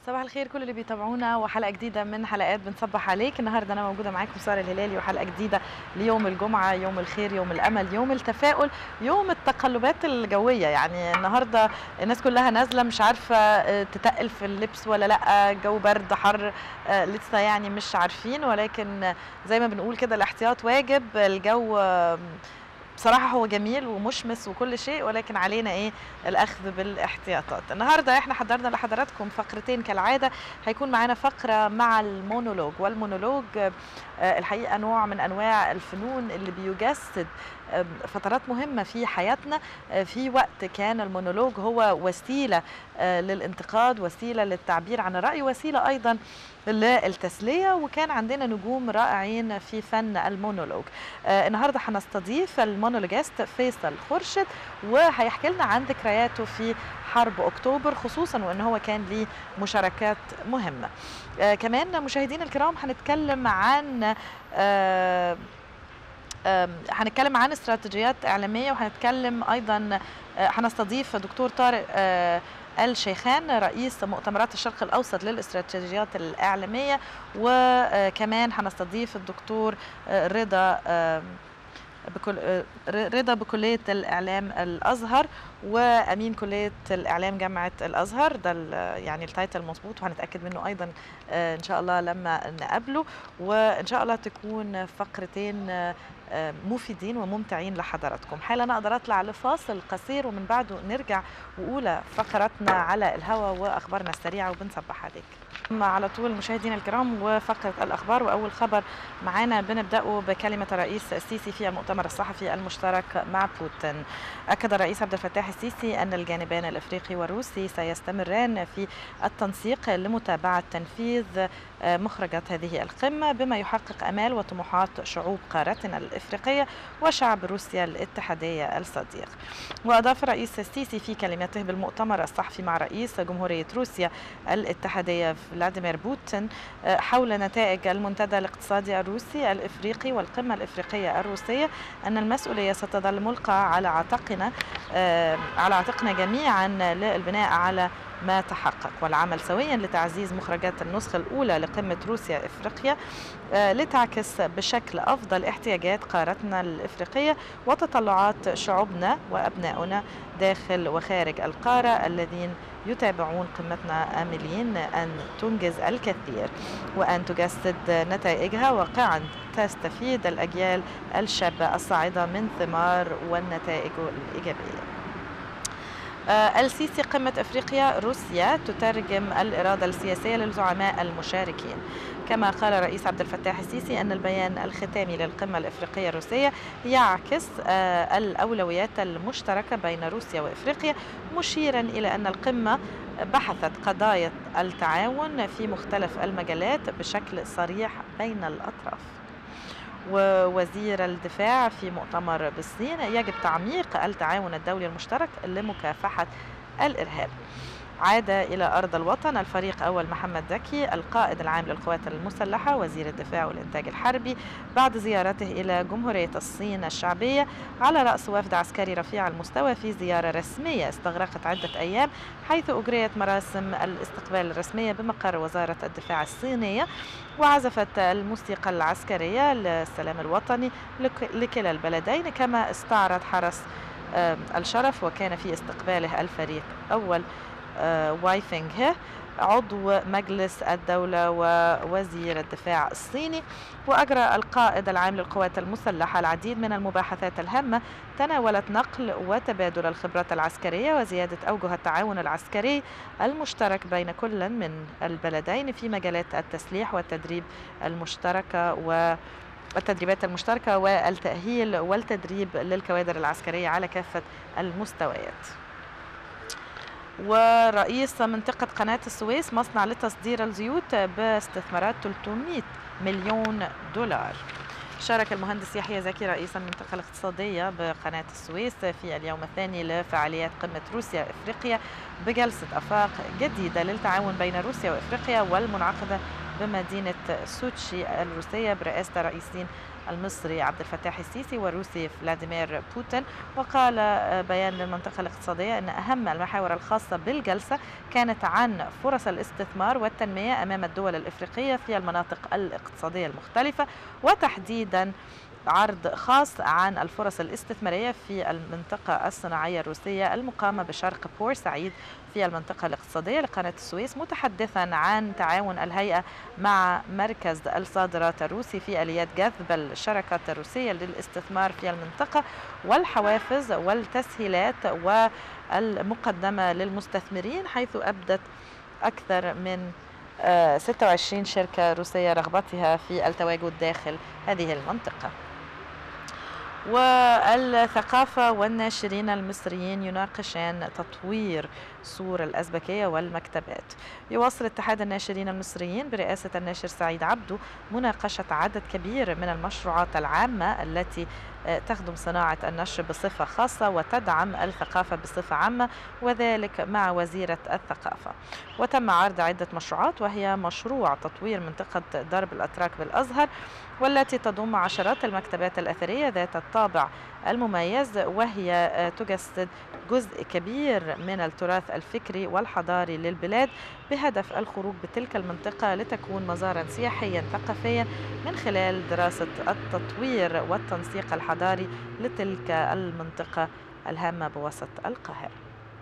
صباح الخير كل اللي بيتابعونا وحلقه جديده من حلقات بنصبح عليك النهارده انا موجوده معاكم ساره الهلالي وحلقه جديده ليوم الجمعه يوم الخير يوم الامل يوم التفاؤل يوم التقلبات الجويه يعني النهارده الناس كلها نازله مش عارفه آه، تتقل في اللبس ولا لا الجو برد حر آه، لسه يعني مش عارفين ولكن زي ما بنقول كده الاحتياط واجب الجو آه، بصراحة هو جميل ومشمس وكل شيء ولكن علينا ايه الاخذ بالاحتياطات النهاردة احنا حضرنا لحضراتكم فقرتين كالعادة هيكون معانا فقرة مع المونولوج والمونولوج آه، الحقيقة نوع من انواع الفنون اللي بيجسد آه، فترات مهمة في حياتنا آه، في وقت كان المونولوج هو وسيلة آه، للانتقاد وسيلة للتعبير عن الرأي وسيلة أيضا للتسلية وكان عندنا نجوم رائعين في فن المونولوج آه النهاردة هنستضيف المونولوجيست فيصل خورشيد وهيحكي لنا عن ذكرياته في حرب أكتوبر خصوصا وأن هو كان ليه مشاركات مهمة آه كمان مشاهدينا الكرام هنتكلم عن آه آم، هنتكلم عن استراتيجيات إعلامية وهنتكلم أيضا آه، هنستضيف دكتور طارق آه، الشيخان رئيس مؤتمرات الشرق الأوسط للاستراتيجيات الإعلامية وكمان هنستضيف الدكتور آه، رضا آم، بكل آه، رضا بكلية الإعلام الأزهر وأمين كلية الإعلام جامعة الأزهر ده ال- يعني التايتل مظبوط وهنتأكد منه أيضا آه، إن شاء الله لما نقابله وإن شاء الله تكون فقرتين آه، آه، مفيدين وممتعين لحضراتكم حالا أقدر أطلع لفاصل قصير ومن بعده نرجع وأولى فقراتنا على الهواء وأخبارنا السريعة وبنصبح عليك أما على طول مشاهدينا الكرام وفقرة الأخبار وأول خبر معانا بنبدأه بكلمة الرئيس السيسي في المؤتمر الصحفي المشترك مع بوتين أكد الرئيس عبد الفتاح السيسي أن الجانبان الأفريقي والروسي سيستمران في التنسيق لمتابعة تنفيذ آه، مخرجات هذه القمة بما يحقق أمال وطموحات شعوب قارتنا الإفريقية وشعب روسيا الاتحادية الصديق وأضاف الرئيس السيسي في كلمته بالمؤتمر الصحفي مع رئيس جمهورية روسيا الاتحادية فلاديمير بوتين آه، حول نتائج المنتدى الاقتصادي الروسي الإفريقي والقمة الإفريقية الروسية أن المسؤولية ستظل ملقى على عاتقنا آه، على عاتقنا جميعا للبناء على ما تحقق والعمل سويا لتعزيز مخرجات النسخة الأولى لقمة روسيا إفريقيا آه، لتعكس بشكل أفضل احتياجات قارتنا الإفريقية وتطلعات شعوبنا وأبنائنا داخل وخارج القارة الذين يتابعون قمتنا آملين أن تنجز الكثير وأن تجسد نتائجها واقعا تستفيد الأجيال الشابة الصاعدة من ثمار والنتائج الإيجابية آه، السيسي قمة أفريقيا روسيا تترجم الإرادة السياسية للزعماء المشاركين كما قال الرئيس عبد الفتاح السيسي أن البيان الختامي للقمة الإفريقية الروسية يعكس آه، الأولويات المشتركة بين روسيا وإفريقيا مشيرا إلى أن القمة بحثت قضايا التعاون في مختلف المجالات بشكل صريح بين الأطراف ووزير الدفاع في مؤتمر بالصين يجب تعميق التعاون الدولي المشترك لمكافحة الإرهاب عاد إلى أرض الوطن الفريق أول محمد زكي القائد العام للقوات المسلحة وزير الدفاع والإنتاج الحربي بعد زيارته إلى جمهورية الصين الشعبية على رأس وفد عسكري رفيع المستوى في زيارة رسمية استغرقت عدة أيام حيث أجريت مراسم الاستقبال الرسمية بمقر وزارة الدفاع الصينية وعزفت الموسيقى العسكرية للسلام الوطني لك- لكلا البلدين كما استعرض حرس آم، الشرف وكان في استقباله الفريق أول آه، واي فينغ هي عضو مجلس الدولة ووزير الدفاع الصيني وأجرى القائد العام للقوات المسلحة العديد من المباحثات الهامة تناولت نقل وتبادل الخبرات العسكرية وزيادة أوجه التعاون العسكري المشترك بين كل من البلدين في مجالات التسليح والتدريب المشتركة و التدريبات المشتركة والتأهيل والتدريب للكوادر العسكرية على كافة المستويات ورئيس منطقة قناة السويس مصنع لتصدير الزيوت باستثمارات 300 مليون دولار شارك المهندس يحيى زكي رئيس المنطقة الاقتصادية بقناة السويس في اليوم الثاني لفعاليات قمة روسيا إفريقيا بجلسة أفاق جديدة للتعاون بين روسيا وإفريقيا والمنعقدة بمدينة سوتشي الروسية برئاسة رئيسين المصري عبد الفتاح السيسي والروسي فلاديمير بوتين وقال بيان للمنطقة الاقتصادية أن أهم المحاور الخاصة بالجلسة كانت عن فرص الاستثمار والتنمية أمام الدول الإفريقية في المناطق الاقتصادية المختلفة وتحديدا عرض خاص عن الفرص الاستثمارية في المنطقة الصناعية الروسية المقامة بشرق بورسعيد في المنطقة الاقتصادية لقناة السويس متحدثا عن تعاون الهيئة مع مركز الصادرات الروسي في آليات جذب الشركات الروسية للاستثمار في المنطقة والحوافز والتسهيلات والمقدمة للمستثمرين حيث أبدت أكثر من 26 شركة روسية رغبتها في التواجد داخل هذه المنطقة والثقافة والناشرين المصريين يناقشان تطوير سور الأزبكية والمكتبات يواصل اتحاد الناشرين المصريين برئاسة الناشر سعيد عبدو مناقشة عدد كبير من المشروعات العامة التي تخدم صناعة النشر بصفة خاصة وتدعم الثقافة بصفة عامة وذلك مع وزيرة الثقافة وتم عرض عدة مشروعات وهي مشروع تطوير منطقة درب الأتراك بالأزهر والتي تضم عشرات المكتبات الأثرية ذات الطابع المميز وهي تجسد جزء كبير من التراث الفكري والحضاري للبلاد بهدف الخروج بتلك المنطقة لتكون مزارا سياحيا ثقافيا من خلال دراسة التطوير والتنسيق الحضاري لتلك المنطقة الهامة بوسط القاهرة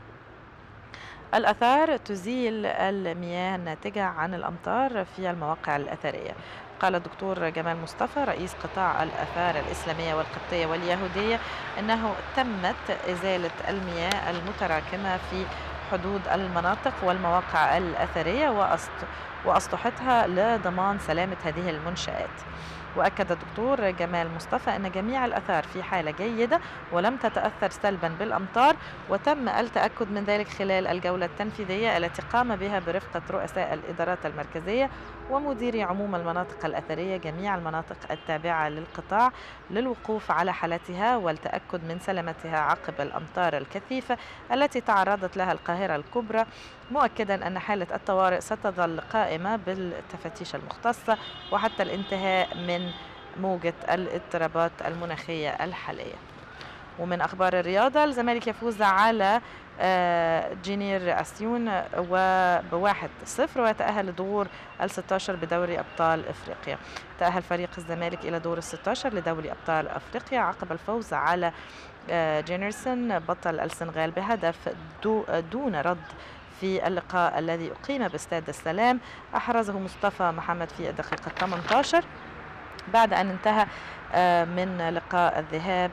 الأثار تزيل المياه الناتجة عن الأمطار في المواقع الأثرية قال الدكتور جمال مصطفى رئيس قطاع الآثار الإسلامية والقبطية واليهودية أنه تمت إزالة المياه المتراكمة في حدود المناطق والمواقع الأثرية وأسطحتها لضمان سلامة هذه المنشآت وأكد الدكتور جمال مصطفى أن جميع الأثار في حالة جيدة ولم تتأثر سلبا بالأمطار وتم التأكد من ذلك خلال الجولة التنفيذية التي قام بها برفقة رؤساء الإدارات المركزية ومديري عموم المناطق الأثرية جميع المناطق التابعة للقطاع للوقوف على حالتها والتأكد من سلامتها عقب الأمطار الكثيفة التي تعرضت لها القاهرة الكبرى مؤكدا أن حالة الطوارئ ستظل قائمة بالتفتيش المختصة وحتى الانتهاء من موجة الاضطرابات المناخية الحالية ومن أخبار الرياضة الزمالك يفوز على جينير أسيون وبواحد صفر ويتأهل لدور ال 16 بدوري أبطال إفريقيا تأهل فريق الزمالك إلى دور ال 16 لدوري أبطال أفريقيا عقب الفوز على جينيرسون بطل السنغال بهدف دو دون رد في اللقاء الذي أقيم باستاد السلام أحرزه مصطفى محمد في الدقيقة 18 بعد أن انتهى من لقاء الذهاب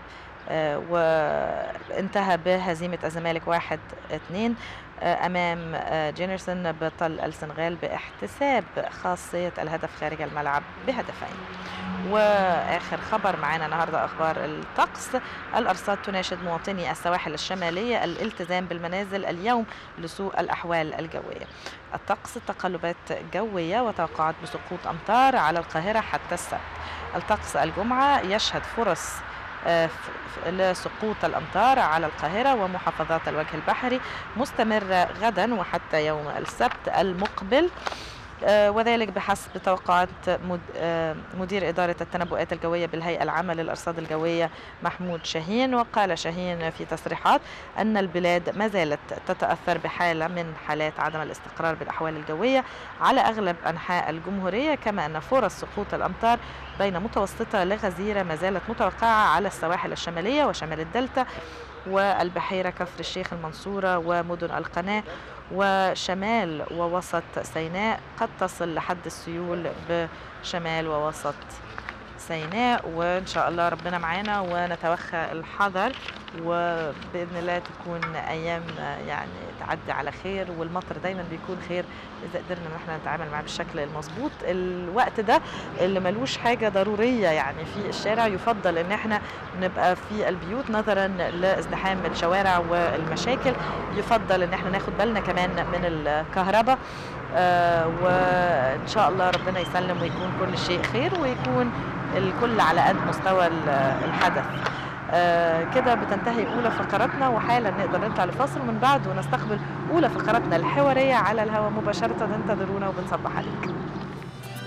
وانتهى بهزيمة الزمالك واحد اثنين أمام جينيرسون بطل السنغال باحتساب خاصية الهدف خارج الملعب بهدفين واخر خبر معانا النهارده اخبار الطقس الارصاد تناشد مواطني السواحل الشماليه الالتزام بالمنازل اليوم لسوء الاحوال الجويه الطقس تقلبات جويه وتوقعات بسقوط امطار على القاهره حتى السبت الطقس الجمعه يشهد فرص لسقوط الأمطار على القاهرة ومحافظات الوجه البحري مستمرة غدا وحتى يوم السبت المقبل وذلك بحسب توقعات مدير إدارة التنبؤات الجوية بالهيئة العامة للأرصاد الجوية محمود شاهين وقال شاهين في تصريحات أن البلاد ما زالت تتأثر بحالة من حالات عدم الاستقرار بالأحوال الجوية على أغلب أنحاء الجمهورية كما أن فرص سقوط الأمطار بين متوسطة لغزيرة ما زالت متوقعة على السواحل الشمالية وشمال الدلتا والبحيرة كفر الشيخ المنصورة ومدن القناة وشمال ووسط سيناء قد تصل لحد السيول بشمال ووسط سيناء وان شاء الله ربنا معانا ونتوخى الحذر وباذن الله تكون ايام يعني تعدي على خير والمطر دايما بيكون خير اذا قدرنا ان احنا نتعامل معاه بالشكل المظبوط الوقت ده اللي ملوش حاجه ضروريه يعني في الشارع يفضل ان احنا نبقى في البيوت نظرا لازدحام الشوارع والمشاكل يفضل ان احنا ناخد بالنا كمان من الكهرباء آه وان شاء الله ربنا يسلم ويكون كل شيء خير ويكون الكل على قد مستوى الحدث آه كده بتنتهي اولى فقراتنا وحالا نقدر نطلع لفاصل ومن بعد ونستقبل اولى فقراتنا الحواريه على الهواء مباشره انتظرونا وبنصبح عليكم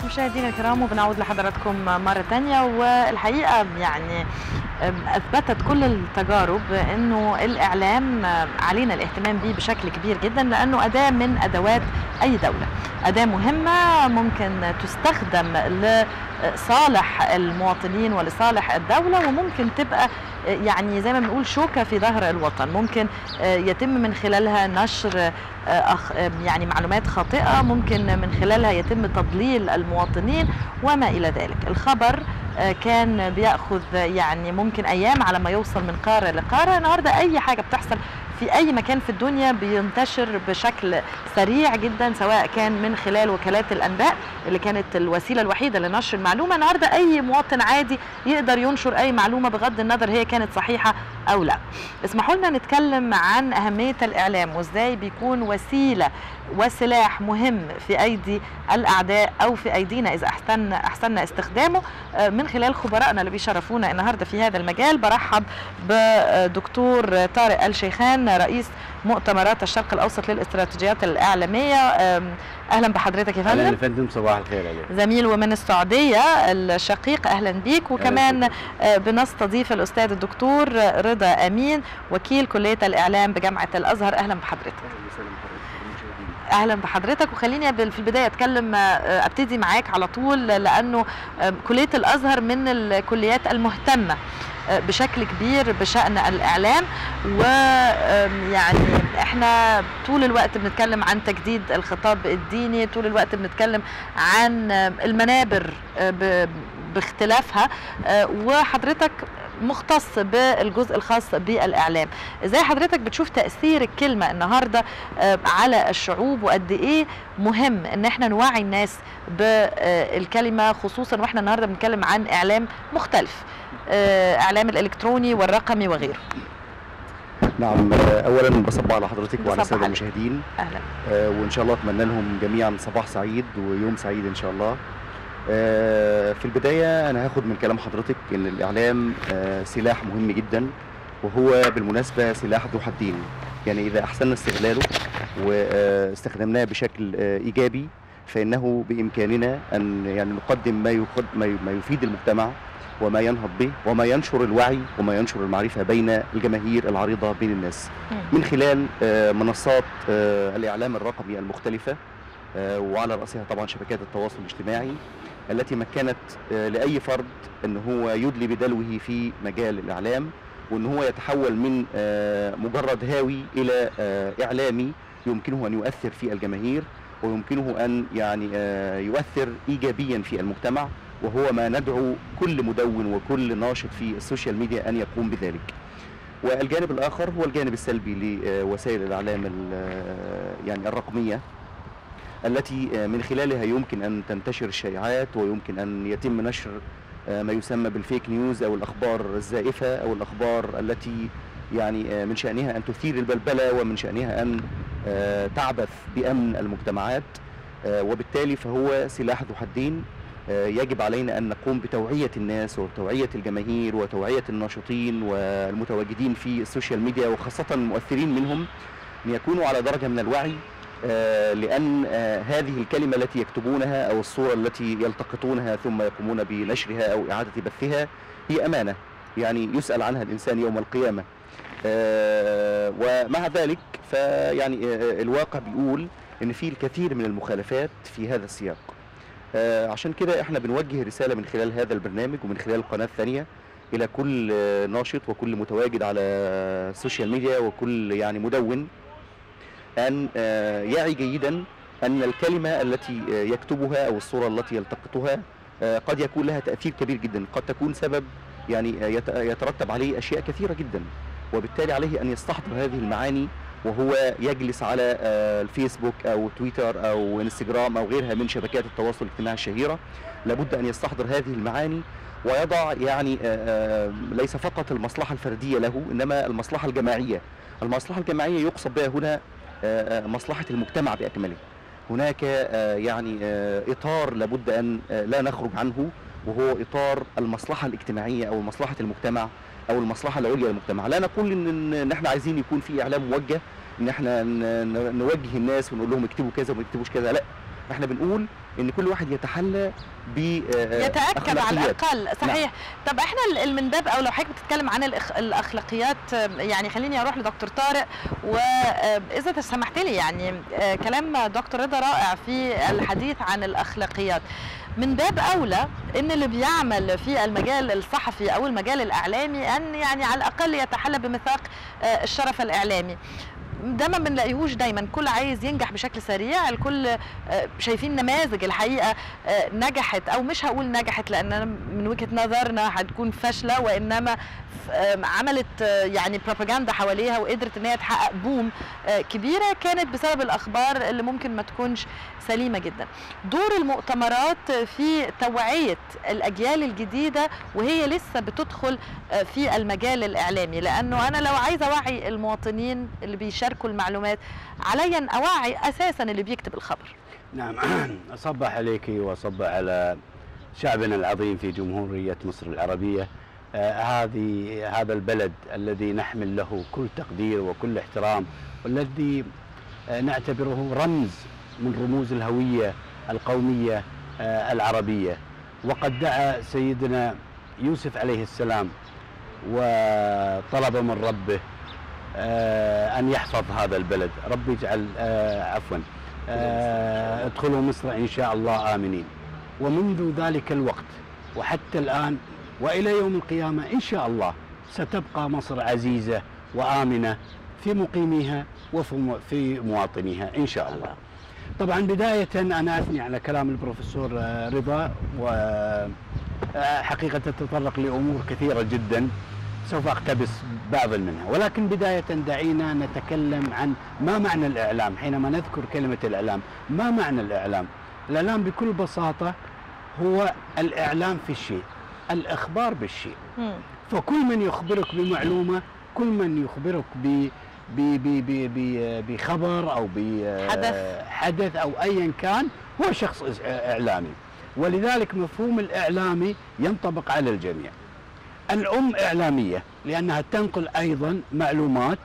مشاهدينا الكرام وبنعود لحضراتكم مرة تانية والحقيقة يعني اثبتت كل التجارب انه الاعلام علينا الاهتمام به بشكل كبير جدا لانه اداه من ادوات اي دوله اداه مهمه ممكن تستخدم لصالح المواطنين ولصالح الدوله وممكن تبقى يعني زي ما بنقول شوكه في ظهر الوطن ممكن يتم من خلالها نشر يعني معلومات خاطئه ممكن من خلالها يتم تضليل المواطنين وما الى ذلك الخبر كان بياخذ يعني ممكن ايام على ما يوصل من قاره لقاره النهارده اي حاجه بتحصل في اي مكان في الدنيا بينتشر بشكل سريع جدا سواء كان من خلال وكالات الانباء اللي كانت الوسيله الوحيده لنشر المعلومه النهارده اي مواطن عادي يقدر ينشر اي معلومه بغض النظر هي كانت صحيحه او لا اسمحوا لنا نتكلم عن اهميه الاعلام وازاي بيكون وسيله وسلاح مهم في ايدي الاعداء او في ايدينا اذا احسن احسننا استخدامه من خلال خبرائنا اللي بيشرفونا النهارده في هذا المجال برحب بدكتور طارق الشيخان رئيس مؤتمرات الشرق الاوسط للاستراتيجيات الاعلاميه اهلا بحضرتك يا فندم اهلا يا فندم صباح الخير عليك زميل ومن السعوديه الشقيق اهلا بيك وكمان بنستضيف الاستاذ الدكتور رضا امين وكيل كليه الاعلام بجامعه الازهر اهلا بحضرتك اهلا بحضرتك وخليني في البدايه اتكلم ابتدي معاك على طول لانه كليه الازهر من الكليات المهتمه بشكل كبير بشان الاعلام ويعني احنا طول الوقت بنتكلم عن تجديد الخطاب الديني طول الوقت بنتكلم عن المنابر باختلافها وحضرتك مختص بالجزء الخاص بالاعلام ازاي حضرتك بتشوف تاثير الكلمه النهارده على الشعوب وقد ايه مهم ان احنا نوعي الناس بالكلمه خصوصا واحنا النهارده بنتكلم عن اعلام مختلف اعلام الالكتروني والرقمي وغيره نعم اولا بصبح على حضرتك وعلى الساده المشاهدين اهلا آه وان شاء الله اتمنى لهم جميعا صباح سعيد ويوم سعيد ان شاء الله في البداية أنا هاخد من كلام حضرتك إن الإعلام سلاح مهم جدا وهو بالمناسبة سلاح ذو حدين يعني إذا أحسننا استغلاله واستخدمناه بشكل إيجابي فإنه بإمكاننا أن يعني نقدم ما يقد ما يفيد المجتمع وما ينهض به وما ينشر الوعي وما ينشر المعرفة بين الجماهير العريضة بين الناس من خلال منصات الإعلام الرقمي المختلفة وعلى رأسها طبعا شبكات التواصل الاجتماعي التي مكنت لأي فرد أن هو يدلي بدلوه في مجال الإعلام وأن هو يتحول من مجرد هاوي إلى إعلامي يمكنه أن يؤثر في الجماهير ويمكنه أن يعني يؤثر إيجابيا في المجتمع وهو ما ندعو كل مدون وكل ناشط في السوشيال ميديا أن يقوم بذلك والجانب الآخر هو الجانب السلبي لوسائل الإعلام يعني الرقمية التي من خلالها يمكن أن تنتشر الشائعات ويمكن أن يتم نشر ما يسمى بالفيك نيوز أو الأخبار الزائفة أو الأخبار التي يعني من شأنها أن تثير البلبلة ومن شأنها أن تعبث بأمن المجتمعات وبالتالي فهو سلاح ذو حدين يجب علينا أن نقوم بتوعية الناس وتوعية الجماهير وتوعية الناشطين والمتواجدين في السوشيال ميديا وخاصة المؤثرين منهم أن يكونوا على درجة من الوعي لأن هذه الكلمة التي يكتبونها أو الصورة التي يلتقطونها ثم يقومون بنشرها أو إعادة بثها هي أمانة يعني يسأل عنها الإنسان يوم القيامة ومع ذلك فيعني الواقع بيقول ان في الكثير من المخالفات في هذا السياق عشان كده احنا بنوجه رسالة من خلال هذا البرنامج ومن خلال القناة الثانية الى كل ناشط وكل متواجد على السوشيال ميديا وكل يعني مدون أن يعي جيدا أن الكلمة التي يكتبها أو الصورة التي يلتقطها قد يكون لها تأثير كبير جدا قد تكون سبب يعني يترتب عليه أشياء كثيرة جدا وبالتالي عليه أن يستحضر هذه المعاني وهو يجلس على الفيسبوك أو تويتر أو انستجرام أو غيرها من شبكات التواصل الاجتماعي الشهيرة لابد أن يستحضر هذه المعاني ويضع يعني ليس فقط المصلحة الفردية له إنما المصلحة الجماعية المصلحة الجماعية يقصد بها هنا مصلحة المجتمع بأكمله هناك يعني إطار لابد أن لا نخرج عنه وهو إطار المصلحة الاجتماعية أو مصلحة المجتمع أو المصلحة العليا للمجتمع لا نقول إن, إن إحنا عايزين يكون في إعلام موجه إن إحنا نوجه الناس ونقول لهم اكتبوا كذا وما تكتبوش كذا لا احنا بنقول ان كل واحد يتحلى ب يتاكد على الاقل صحيح نعم. طب احنا ال- من باب او لو حضرتك بتتكلم عن الأخ- الاخلاقيات آه، يعني خليني اروح لدكتور طارق واذا سمحت لي يعني آه، كلام دكتور رضا رائع في الحديث عن الاخلاقيات من باب اولى ان اللي بيعمل في المجال الصحفي او المجال الاعلامي ان يعني على الاقل يتحلى بميثاق آه، الشرف الاعلامي ده ما بنلاقيهوش دايما كل عايز ينجح بشكل سريع الكل آه، شايفين نماذج الحقيقه آه، نجحت او مش هقول نجحت لان أنا من وجهه نظرنا هتكون فاشله وانما ف- آه، عملت آه، يعني بروباجندا حواليها وقدرت ان هي تحقق بوم آه، كبيره كانت بسبب الاخبار اللي ممكن ما تكونش سليمه جدا دور المؤتمرات في توعيه الاجيال الجديده وهي لسه بتدخل آه، في المجال الاعلامي لانه انا لو عايزه اوعي المواطنين اللي بيشاركوا المعلومات علي ان اوعي اساسا اللي بيكتب الخبر نعم أصبح عليك وأصبح على شعبنا العظيم في جمهورية مصر العربية آه هذه هذا البلد الذي نحمل له كل تقدير وكل احترام والذي آه نعتبره رمز من رموز الهوية القومية آه العربية وقد دعا سيدنا يوسف عليه السلام وطلب من ربه آه أن يحفظ هذا البلد رب يجعل آه عفوا آه، ادخلوا مصر ان شاء الله امنين ومنذ ذلك الوقت وحتى الان والى يوم القيامه ان شاء الله ستبقى مصر عزيزه وامنه في مقيميها وفي مو- في مواطنيها ان شاء الله. طبعا بدايه انا اثني على كلام البروفيسور آه، رضا وحقيقه تتطرق لامور كثيره جدا سوف اقتبس بعض منها ولكن بداية دعينا نتكلم عن ما معنى الإعلام حينما نذكر كلمة الإعلام ما معنى الإعلام الإعلام بكل بساطة هو الإعلام في الشيء الإخبار بالشيء مم. فكل من يخبرك بمعلومة كل من يخبرك ب ب ب ب ب بخبر أو حدث. بحدث أو أيا كان هو شخص إس- إعلامي ولذلك مفهوم الإعلامي ينطبق على الجميع الأم إعلامية لأنها تنقل أيضا معلومات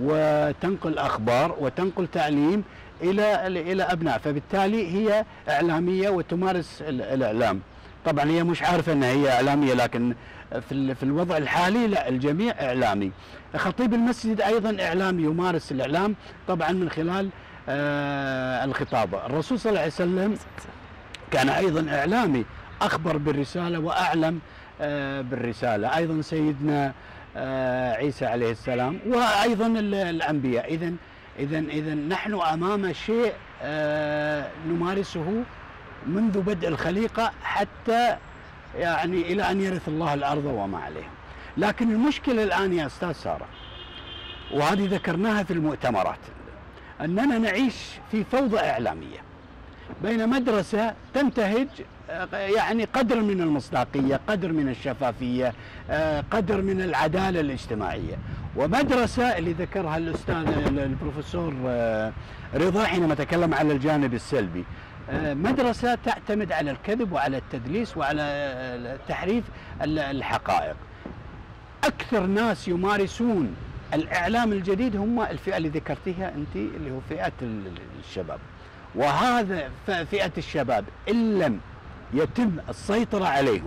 وتنقل أخبار وتنقل تعليم إلى إلى أبناء فبالتالي هي إعلامية وتمارس ال- الإعلام طبعا هي مش عارفة أنها هي إعلامية لكن في ال- في الوضع الحالي لا الجميع إعلامي خطيب المسجد أيضا إعلامي يمارس الإعلام طبعا من خلال آه الخطابة الرسول صلى الله عليه وسلم كان ايضا اعلامي اخبر بالرساله واعلم آه، بالرساله ايضا سيدنا آه، عيسى عليه السلام وايضا ال- الانبياء اذا اذا اذا نحن امام شيء آه، نمارسه منذ بدء الخليقه حتى يعني الى ان يرث الله الارض وما عليها لكن المشكله الان يا استاذ ساره وهذه ذكرناها في المؤتمرات اننا نعيش في فوضى اعلاميه بين مدرسة تنتهج آه، يعني قدر من المصداقية قدر من الشفافية آه، قدر من العدالة الاجتماعية ومدرسة اللي ذكرها الأستاذ ال- البروفيسور آه، رضا حينما تكلم على الجانب السلبي آه، مدرسة تعتمد على الكذب وعلى التدليس وعلى آه، تحريف ال- الحقائق أكثر ناس يمارسون الإعلام الجديد هم الفئة اللي ذكرتيها أنت اللي هو فئة ال- ال- الشباب وهذا ف- فئة الشباب إن لم يتم السيطرة عليهم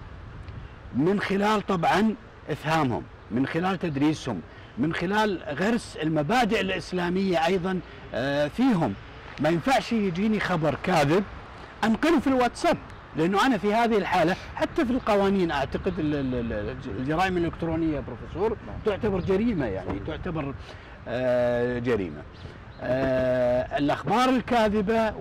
من خلال طبعا إفهامهم من خلال تدريسهم من خلال غرس المبادئ الإسلامية أيضا آه، فيهم ما ينفعش يجيني خبر كاذب أنقله في الواتساب لأنه أنا في هذه الحالة حتى في القوانين أعتقد ال- ال- ال- الجرائم الإلكترونية يا بروفيسور تعتبر جريمة يعني تعتبر آه، جريمة آه، الأخبار الكاذبة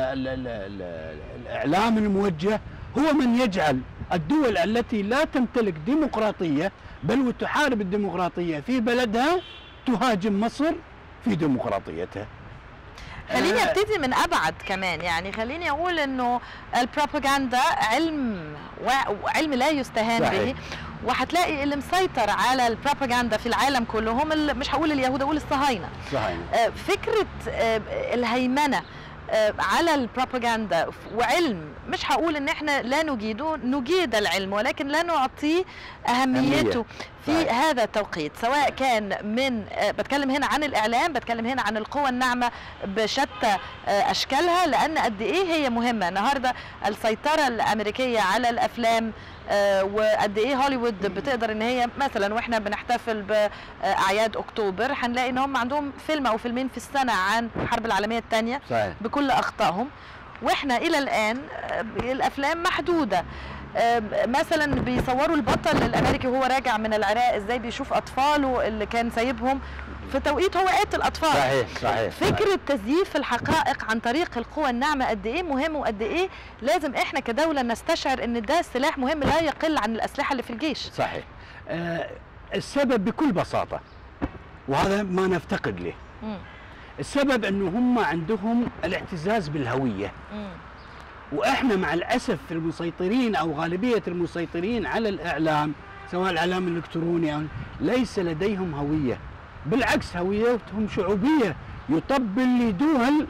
والإعلام الموجه هو من يجعل الدول التي لا تمتلك ديمقراطية بل وتحارب الديمقراطية في بلدها تهاجم مصر في ديمقراطيتها خليني آه، ابتدي من ابعد كمان يعني خليني اقول انه البروباغندا علم و- وعلم لا يستهان صحيح. به وهتلاقي اللي مسيطر على البروباغندا في العالم كله هم ال- مش هقول اليهود اقول الصهاينه صحيح آه، فكره آه، الهيمنه آه، على البروباغندا وعلم مش هقول ان احنا لا نجيده نجيد العلم ولكن لا نعطيه اهميته في صحيح. هذا التوقيت سواء كان من آه، بتكلم هنا عن الاعلام بتكلم هنا عن القوى الناعمه بشتى آه، اشكالها لان قد ايه هي مهمه النهارده السيطره الامريكيه على الافلام آه، وقد ايه هوليوود بتقدر ان هي مثلا واحنا بنحتفل باعياد اكتوبر هنلاقي ان هم عندهم فيلم او فيلمين في السنه عن الحرب العالميه الثانيه صحيح بكل اخطائهم واحنا الى الان آه، الافلام محدوده آه، مثلا بيصوروا البطل الامريكي وهو راجع من العراق ازاي بيشوف اطفاله اللي كان سايبهم في توقيت هو قاتل اطفال صحيح صحيح فكرة تزييف الحقائق عن طريق القوى الناعمة قد ايه مهم وقد ايه لازم احنا كدولة نستشعر ان ده سلاح مهم لا يقل عن الاسلحة اللي في الجيش صحيح آه السبب بكل بساطة وهذا ما نفتقد له مم. السبب انه هم عندهم الاعتزاز بالهوية مم. واحنا مع الاسف المسيطرين او غالبية المسيطرين على الاعلام سواء الاعلام الالكتروني او ليس لديهم هوية بالعكس هويتهم شعوبية يطبل لدول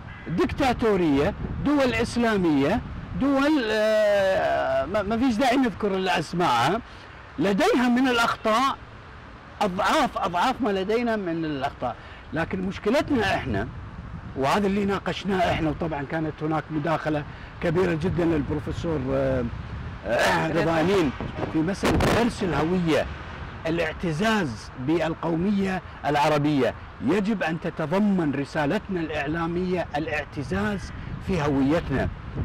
دكتاتورية دول اسلامية دول آه، ما ما فيش داعي نذكر الاسماء لديها من الاخطاء اضعاف اضعاف ما لدينا من الاخطاء لكن مشكلتنا احنا وهذا اللي ناقشناه احنا وطبعا كانت هناك مداخله كبيره جدا للبروفيسور آه، آه، رضا امين في مساله درس الهويه الاعتزاز بالقوميه العربيه يجب ان تتضمن رسالتنا الاعلاميه الاعتزاز في هويتنا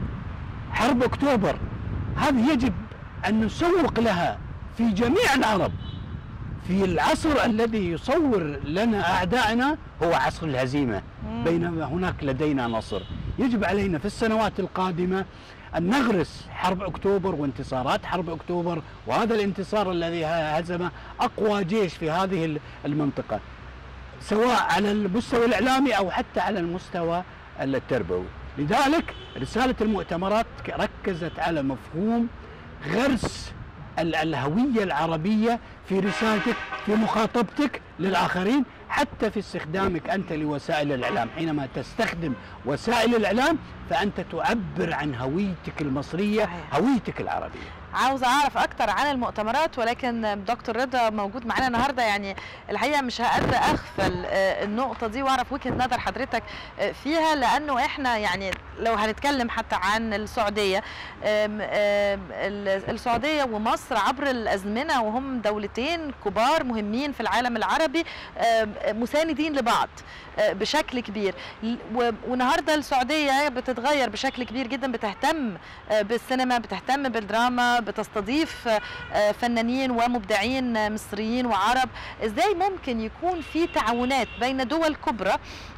حرب اكتوبر هذه يجب ان نسوق لها في جميع العرب في العصر الذي يصور لنا اعدائنا هو عصر الهزيمه مم. بينما هناك لدينا نصر يجب علينا في السنوات القادمه ان نغرس حرب اكتوبر وانتصارات حرب اكتوبر وهذا الانتصار الذي هزم اقوى جيش في هذه المنطقه سواء على المستوى الاعلامي او حتى على المستوى التربوي لذلك رساله المؤتمرات ركزت على مفهوم غرس ال- الهويه العربيه في رسالتك في مخاطبتك للاخرين حتى في استخدامك انت لوسائل الاعلام حينما تستخدم وسائل الاعلام فانت تعبر عن هويتك المصريه صحيح. هويتك العربيه عاوزة أعرف أكتر عن المؤتمرات ولكن دكتور رضا موجود معانا النهاردة يعني الحقيقة مش هقدر أغفل آه، النقطة دي وأعرف وجهة نظر حضرتك آه، فيها لأنه إحنا يعني لو هنتكلم حتى عن السعودية آم، آم، ال- السعودية ومصر عبر الأزمنة وهم دولتين كبار مهمين في العالم العربي آم، مساندين لبعض آه، بشكل كبير ل- و- والنهارده السعوديه بتتغير بشكل كبير جدا بتهتم آه، بالسينما بتهتم بالدراما بتستضيف آه، آه، فنانين ومبدعين آه، مصريين وعرب ازاي ممكن يكون في تعاونات بين دول كبرى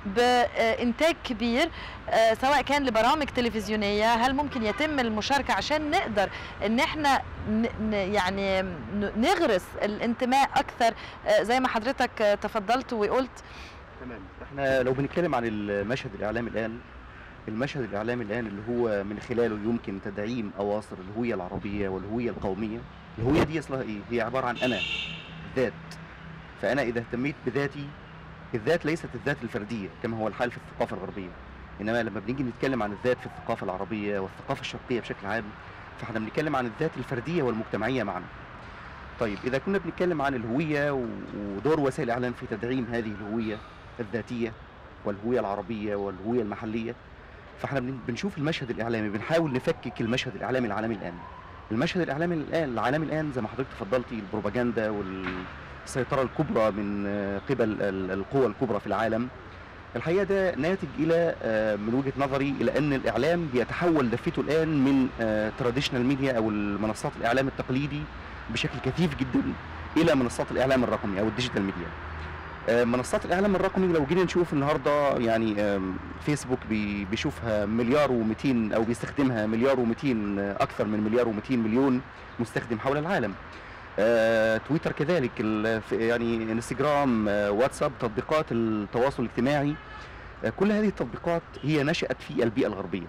بانتاج كبير آه، سواء كان لبرامج تلفزيونيه هل ممكن يتم المشاركه عشان نقدر ان احنا ن- ن- يعني ن- نغرس الانتماء اكثر آه، زي ما حضرتك آه، تفضلت وقلت تمام احنا لو بنتكلم عن المشهد الاعلامي الان المشهد الاعلامي الان اللي هو من خلاله يمكن تدعيم اواصر الهويه العربيه والهويه القوميه الهويه دي اصلها ايه هي عباره عن انا ذات فانا اذا اهتميت بذاتي الذات ليست الذات الفرديه كما هو الحال في الثقافه الغربيه انما لما بنيجي نتكلم عن الذات في الثقافه العربيه والثقافه الشرقيه بشكل عام فاحنا بنتكلم عن الذات الفرديه والمجتمعيه معا طيب اذا كنا بنتكلم عن الهويه و- ودور وسائل الاعلام في تدعيم هذه الهويه الذاتيه والهويه العربيه والهويه المحليه فاحنا بن- بنشوف المشهد الاعلامي بنحاول نفكك المشهد الاعلامي العالمي الان المشهد الاعلامي الان العالمي الان زي ما حضرتك تفضلتي البروباجندا والسيطره الكبرى من آه، قبل ال- القوى الكبرى في العالم الحقيقه ده ناتج الى آه، من وجهه نظري الى ان الاعلام بيتحول دفته الان من تراديشنال ميديا او المنصات الاعلام التقليدي بشكل كثيف جدا الى منصات الاعلام الرقمي او الديجيتال ميديا آه، منصات الاعلام الرقمي لو جينا نشوف النهارده يعني آم، فيسبوك بي- بيشوفها مليار و200 او بيستخدمها مليار و200 اكثر من مليار و200 مليون مستخدم حول العالم آه، تويتر كذلك ال- ف- يعني انستجرام آه، واتساب تطبيقات التواصل الاجتماعي آه، كل هذه التطبيقات هي نشأت في البيئة الغربية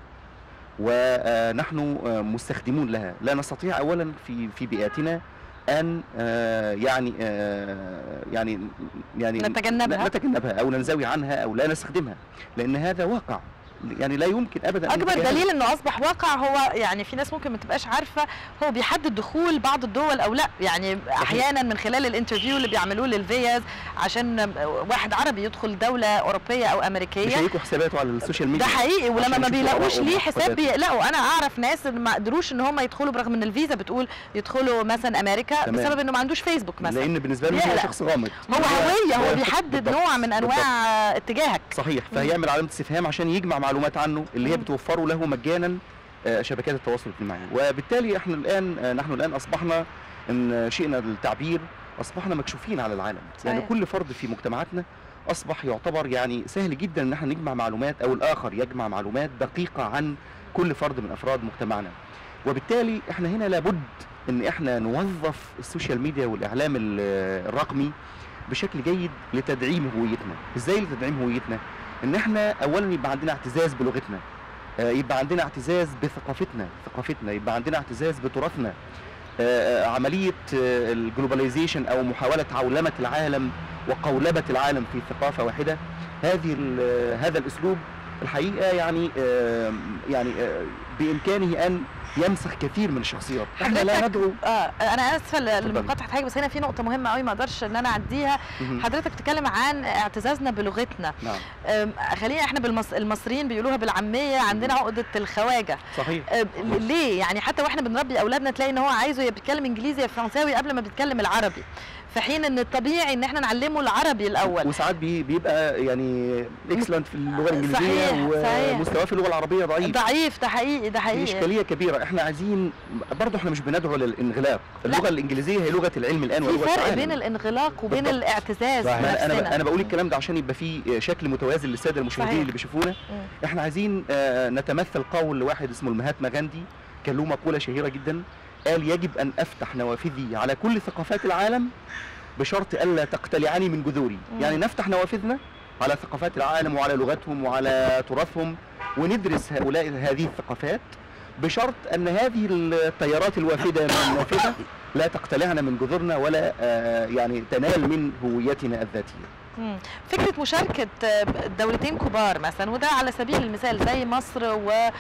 ونحن آه، مستخدمون لها لا نستطيع اولا في في بيئاتنا ان آه، يعني آه، يعني يعني نتجنبها. نتجنبها او ننزوي عنها او لا نستخدمها لان هذا واقع يعني لا يمكن ابدا أن اكبر نتجاهل. دليل انه اصبح واقع هو يعني في ناس ممكن ما تبقاش عارفه هو بيحدد دخول بعض الدول او لا يعني احيانا من خلال الانترفيو اللي بيعملوه للفيز عشان واحد عربي يدخل دوله اوروبيه او امريكيه بيشيكوا حساباته على السوشيال ميديا ده حقيقي ولما عشان ما يشوفوا بيلاقوش آرائهم ليه حساب ومعتقداتهم. بيقلقوا انا اعرف ناس اللي ما قدروش ان هم يدخلوا برغم ان الفيزا بتقول يدخلوا مثلا امريكا تمام. بسبب انه ما عندوش فيسبوك مثلا لان بالنسبه له هو بيقلق. شخص غامض هو هويه هو هو- بيحدد بالضبط، نوع من انواع اتجاهك صحيح مم. فهيعمل علامه استفهام عشان يجمع معلومات عنه اللي هي مم. بتوفره له مجانا آه، شبكات التواصل الاجتماعي وبالتالي احنا الان آه، نحن الان اصبحنا ان شئنا التعبير اصبحنا مكشوفين على العالم يعني صحيح. كل فرد في مجتمعاتنا اصبح يعتبر يعني سهل جدا ان احنا نجمع معلومات او الاخر يجمع معلومات دقيقه عن كل فرد من افراد مجتمعنا وبالتالي احنا هنا لابد ان احنا نوظف السوشيال ميديا والاعلام ال- الرقمي بشكل جيد لتدعيم هويتنا ازاي لتدعيم هويتنا ان احنا اولا يبقى عندنا اعتزاز بلغتنا آه، يبقى عندنا اعتزاز بثقافتنا ثقافتنا يبقى عندنا اعتزاز بتراثنا آه، آه، عمليه الجلوباليزيشن او محاوله عولمه العالم وقولبه العالم في ثقافه واحده هذه ال- هذا الاسلوب الحقيقه يعني آه، يعني آه، بامكانه ان يمسخ كثير من الشخصيات احنا لا حضرتك- ندعو اه انا اسفه اتفضلي. لمقاطعه حاجه بس هنا في نقطه مهمه قوي ما اقدرش ان انا اعديها مهم. حضرتك بتتكلم عن اعتزازنا بلغتنا نعم أم، خلينا احنا بالمص... المصريين بيقولوها بالعاميه عندنا عقده الخواجه صحيح أم، ليه يعني حتى واحنا بنربي اولادنا تلاقي ان هو عايزه يا بيتكلم انجليزي يا فرنساوي قبل ما بيتكلم العربي في حين ان الطبيعي ان احنا نعلمه العربي الاول وساعات بي بيبقى يعني اكسلنت في اللغه الانجليزيه صحيح، صحيح. ومستواه في اللغه العربيه ضعيف ضعيف ده حقيقي ده دي حقيقي اشكاليه كبيره احنا عايزين برضه احنا مش بندعو للانغلاق اللغه الانجليزيه هي لغه العلم الان في ولغه فرق العالم بين الانغلاق وبين بالضبط. الاعتزاز صحيح. ما انا بنفسنا. انا بقول الكلام ده عشان يبقى في شكل متوازن للساده المشاهدين صحيح. اللي بيشوفونا مم. احنا عايزين آه، نتمثل قول لواحد اسمه المهاتما غاندي كان له مقوله شهيره جدا قال يجب ان افتح نوافذي على كل ثقافات العالم بشرط الا تقتلعني من جذوري مم. يعني نفتح نوافذنا على ثقافات العالم وعلى لغتهم وعلى تراثهم وندرس هؤلاء هذه الثقافات بشرط ان هذه التيارات الوافده من النافذه لا تقتلعنا من جذورنا ولا آه، يعني تنال من هويتنا الذاتيه مم. فكرة مشاركة آه، دولتين كبار مثلا وده على سبيل المثال زي مصر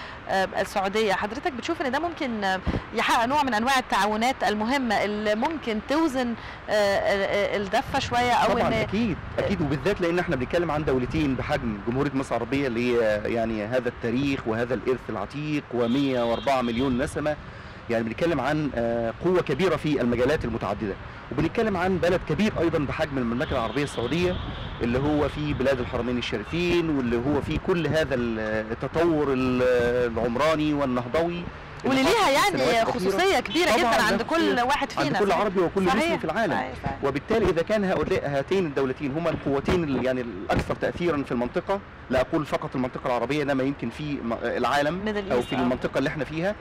والسعودية حضرتك بتشوف ان ده ممكن آه، يحقق نوع من انواع التعاونات المهمة اللي ممكن توزن آه، آه، الدفة شوية او طبعا ان اكيد اكيد وبالذات لان احنا بنتكلم عن دولتين بحجم جمهوريه مصر العربيه اللي هي يعني هذا التاريخ وهذا الارث العتيق و104 مليون نسمه يعني بنتكلم عن آه، قوه كبيره في المجالات المتعدده وبنتكلم عن بلد كبير ايضا بحجم المملكه العربيه السعوديه اللي هو في بلاد الحرمين الشريفين واللي هو في كل هذا التطور ال- العمراني والنهضوي واللي اللي ليها حصل في يعني السنوات الأخيرة خصوصية كبيرة طبعاً جدا ده عند كل خصوصية واحد فينا عند كل صحيح. عربي وكل صحيح. مسلم في العالم صحيح. صحيح. وبالتالي اذا كان هؤلاء هاتين الدولتين هما القوتين اللي يعني الاكثر تاثيرا في المنطقه لا اقول فقط المنطقه العربيه انما يمكن في م- العالم Middle او East، في آه. المنطقه اللي احنا فيها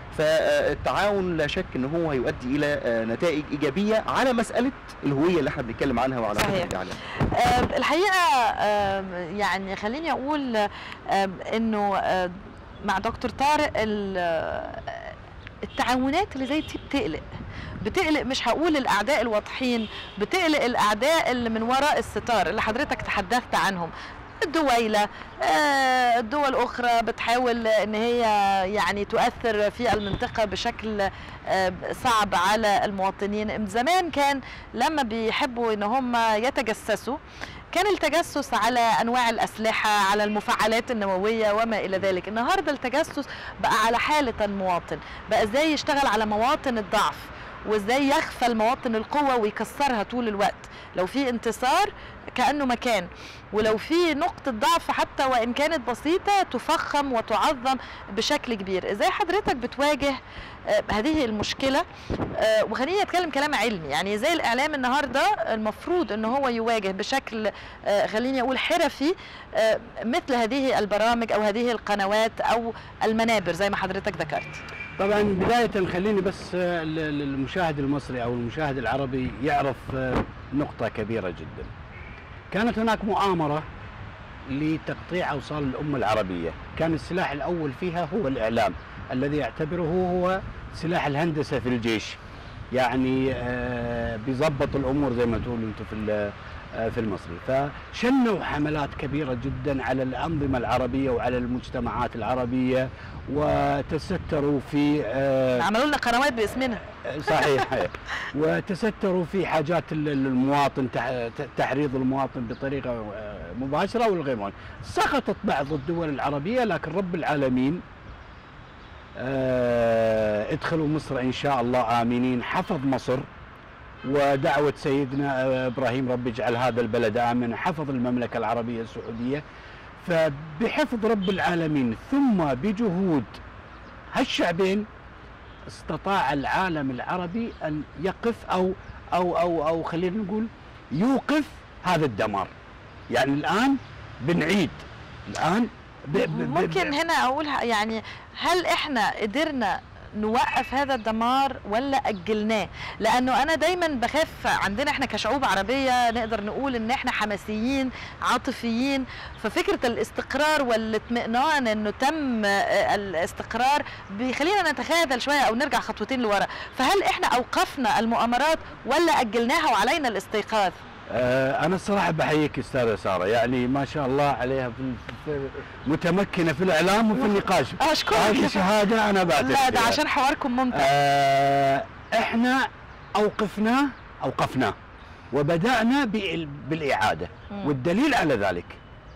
فالتعاون لا شك ان هو هيؤدي الى آه، نتائج ايجابيه على مساله الهويه اللي احنا بنتكلم عنها وعلى صحيح. فكرة الاعلام آه، الحقيقه آه، يعني خليني اقول آه، انه آه، مع دكتور طارق ال- آه، التعاونات اللي زي دي بتقلق بتقلق مش هقول الاعداء الواضحين بتقلق الاعداء اللي من وراء الستار اللي حضرتك تحدثت عنهم الدويلة آه، الدول أخرى بتحاول إن هي يعني تؤثر في المنطقة بشكل آه، صعب على المواطنين من زمان كان لما بيحبوا إن هم يتجسسوا كان التجسس على انواع الاسلحه على المفاعلات النوويه وما الى ذلك النهارده التجسس بقى على حاله المواطن بقى ازاي يشتغل على مواطن الضعف وازاي يغفل مواطن القوه ويكسرها طول الوقت لو في انتصار كانه مكان ولو في نقطه ضعف حتى وان كانت بسيطه تفخم وتعظم بشكل كبير ازاي حضرتك بتواجه آه، هذه المشكله آه، وخليني اتكلم كلام علمي يعني زي الاعلام النهارده المفروض ان هو يواجه بشكل آه، خليني اقول حرفي آه، مثل هذه البرامج او هذه القنوات او المنابر زي ما حضرتك ذكرت طبعا بداية خليني بس آه، ل- للمشاهد المصري أو المشاهد العربي يعرف آه، نقطة كبيرة جدا كانت هناك مؤامرة لتقطيع أوصال الأمة العربية كان السلاح الأول فيها هو الإعلام الذي يعتبره هو سلاح الهندسة في الجيش يعني آه، بيظبط الأمور زي ما تقولوا أنتم في ال- آه، في المصري فشنوا حملات كبيرة جدا على الأنظمة العربية وعلى المجتمعات العربية وتستروا في آه، عملوا لنا قنوات باسمنا صحيح وتستروا في حاجات ال- المواطن تح- تحريض المواطن بطريقه آه، مباشره والغير مباشرة. سقطت بعض الدول العربيه لكن رب العالمين آه، ادخلوا مصر ان شاء الله امنين حفظ مصر ودعوه سيدنا آه، ابراهيم رب اجعل هذا البلد امنا حفظ المملكه العربيه السعوديه فبحفظ رب العالمين ثم بجهود هالشعبين استطاع العالم العربي ان يقف او او او او خلينا نقول يوقف هذا الدمار يعني الان بنعيد الان ب ب ب ممكن ب- هنا اقول ه- يعني هل احنا قدرنا نوقف هذا الدمار ولا اجلناه لانه انا دايما بخاف عندنا احنا كشعوب عربيه نقدر نقول ان احنا حماسيين عاطفيين ففكره الاستقرار والاطمئنان انه تم آه، الاستقرار بيخلينا نتخاذل شويه او نرجع خطوتين لورا فهل احنا اوقفنا المؤامرات ولا اجلناها وعلينا الاستيقاظ آه انا الصراحه بحييك استاذه ساره يعني ما شاء الله عليها في في متمكنه في الاعلام وفي النقاش هذه اشكرك شهاده انا بعترف لا ده فيها. عشان حواركم ممتع آه احنا اوقفناه اوقفناه وبدانا بال- بالاعاده مم. والدليل على ذلك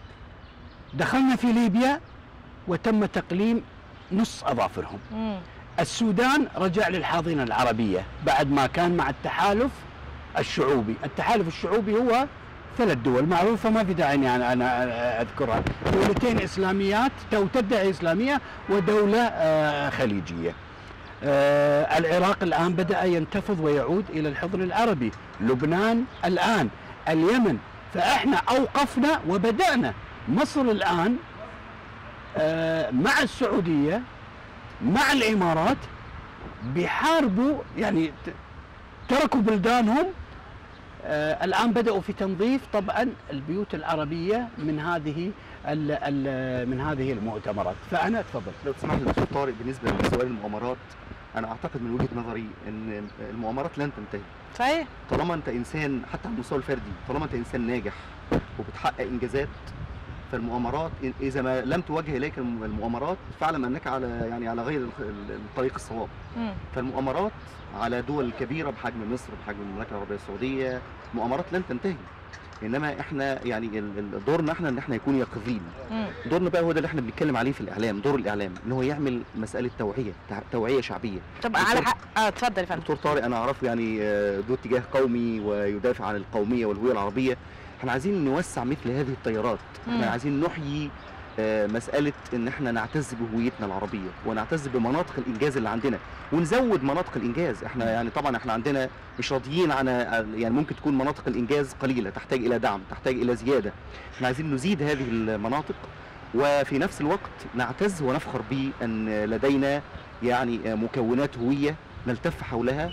دخلنا في ليبيا وتم تقليم نص اظافرهم مم. السودان رجع للحاضنه العربيه بعد ما كان مع التحالف الشعوبي التحالف الشعوبي هو ثلاث دول معروفة ما في داعي اني انا انا اذكرها دولتين اسلاميات او تدعي اسلامية ودولة آه، خليجية آه، العراق الان بدا ينتفض ويعود الى الحضن العربي لبنان الان اليمن فاحنا اوقفنا وبدانا مصر الان آه، مع السعوديه مع الامارات بيحاربوا يعني ت- تركوا بلدانهم آه الان بداوا في تنظيف طبعا البيوت العربيه من هذه ال ال من هذه المؤتمرات فانا اتفضل لو تسمح لي دكتور طارق بالنسبه لسؤال المؤامرات انا اعتقد من وجهه نظري ان المؤامرات لن تنتهي صحيح طالما انت انسان حتى على المستوى الفردي طالما انت انسان ناجح وبتحقق انجازات فالمؤامرات إن- اذا ما لم توجه اليك الم- المؤامرات فاعلم انك على يعني على غير الخ- ال- الطريق الصواب مم. فالمؤامرات على دول كبيره بحجم مصر بحجم المملكه العربيه السعوديه مؤامرات لن تنتهي انما احنا يعني ال- ال- دورنا احنا ان احنا نكون يقظين مم. دورنا بقى هو ده اللي احنا بنتكلم عليه في الاعلام دور الاعلام ان هو يعمل مساله توعيه تع- توعيه شعبيه طب دكتور- على حق اه اتفضل يا فندم دكتور طارق انا اعرفه يعني آه، ذو اتجاه قومي ويدافع عن القوميه والهويه العربيه احنا عايزين نوسع مثل هذه التيارات مم. احنا عايزين نحيي آه، مسألة إن إحنا نعتز بهويتنا العربية ونعتز بمناطق الإنجاز اللي عندنا ونزود مناطق الإنجاز، إحنا يعني طبعًا إحنا عندنا مش راضيين عن يعني ممكن تكون مناطق الإنجاز قليلة تحتاج إلى دعم، تحتاج إلى زيادة، إحنا عايزين نزيد هذه المناطق وفي نفس الوقت نعتز ونفخر بأن لدينا يعني آه، مكونات هوية نلتف حولها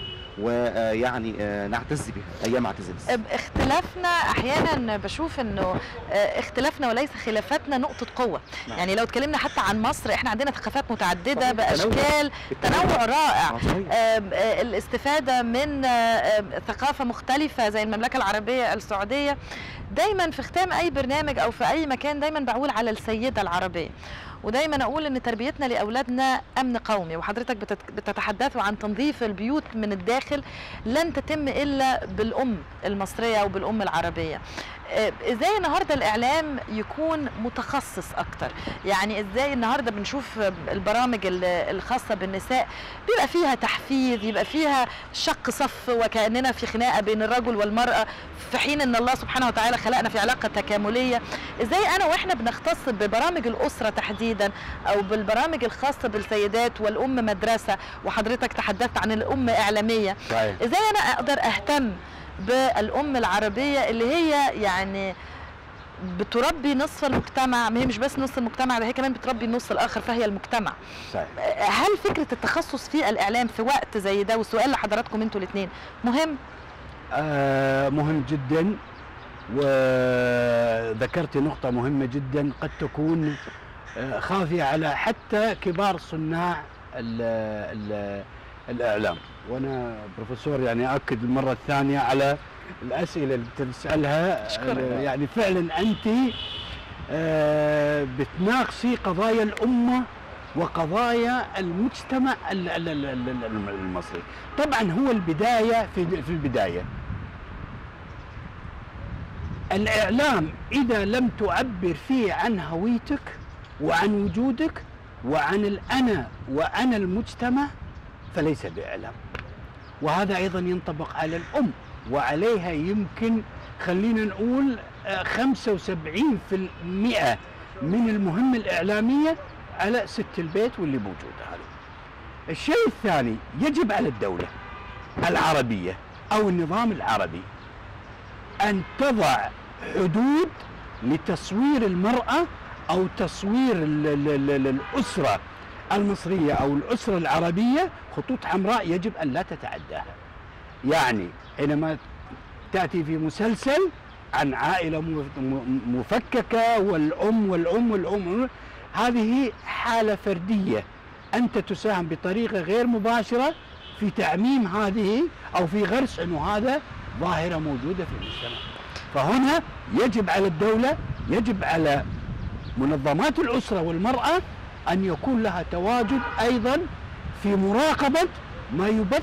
ويعني نعتز بها أيام اعتزاز. ب- اختلافنا احيانا بشوف انه آه، اختلافنا وليس خلافاتنا نقطه قوه نعم. يعني لو اتكلمنا حتى عن مصر احنا عندنا ثقافات متعدده صحيح، باشكال تنوع رائع آه، صحيح. آم، آه، الاستفادة من آه، آم، ثقافة مختلفة زي المملكة العربية السعودية دايما في ختام أي برنامج أو في أي مكان دايما بقول على السيدة العربية ودايما اقول ان تربيتنا لاولادنا امن قومي وحضرتك بتت- بتتحدثوا عن تنظيف البيوت من الداخل لن تتم الا بالام المصريه او بالام العربيه آه، ازاي النهارده الاعلام يكون متخصص اكتر يعني ازاي النهارده بنشوف البرامج ال- الخاصه بالنساء بيبقى فيها تحفيز يبقى فيها شق صف وكاننا في خناقه بين الرجل والمراه في حين ان الله سبحانه وتعالى خلقنا في علاقه تكامليه ازاي انا واحنا بنختص ببرامج الاسره تحديدا او بالبرامج الخاصه بالسيدات والام مدرسه وحضرتك تحدثت عن الام اعلاميه صحيح ازاي انا اقدر اهتم بالام العربيه اللي هي يعني بتربي نصف المجتمع ما هي مش بس نصف المجتمع ده هي كمان بتربي النص الاخر فهي المجتمع صحيح هل فكره التخصص في الاعلام في وقت زي ده والسؤال لحضراتكم انتوا الاثنين مهم آه مهم جدا وذكرت نقطة مهمة جدا قد تكون آه، خافية على حتى كبار صناع ال ال الإعلام وأنا بروفيسور يعني أؤكد المرة الثانية على الاسئله اللي بتسالها أشكرك. آه، يعني فعلا انت آه، بتناقشي قضايا الامه وقضايا المجتمع ال- ال- ال- ال- ال- المصري طبعا هو البدايه في في البدايه الاعلام اذا لم تعبر فيه عن هويتك وعن وجودك وعن الانا وانا المجتمع فليس باعلام وهذا ايضا ينطبق على الام وعليها يمكن خلينا نقول آه، 75% من المهمه الاعلاميه على ست البيت واللي موجوده هذه. الشيء الثاني يجب على الدوله العربيه او النظام العربي ان تضع حدود لتصوير المراه او تصوير ال- ال- ال- ال- الاسره المصريه او الاسره العربيه خطوط حمراء يجب ان لا تتعداها. يعني حينما تاتي في مسلسل عن عائله م- م- مفككه والام والام والام هذه حاله فرديه انت تساهم بطريقه غير مباشره في تعميم هذه او في غرس انه هذا ظاهره موجوده في المجتمع. فهنا يجب على الدوله يجب على منظمات الاسره والمراه ان يكون لها تواجد ايضا في مراقبه ما يبث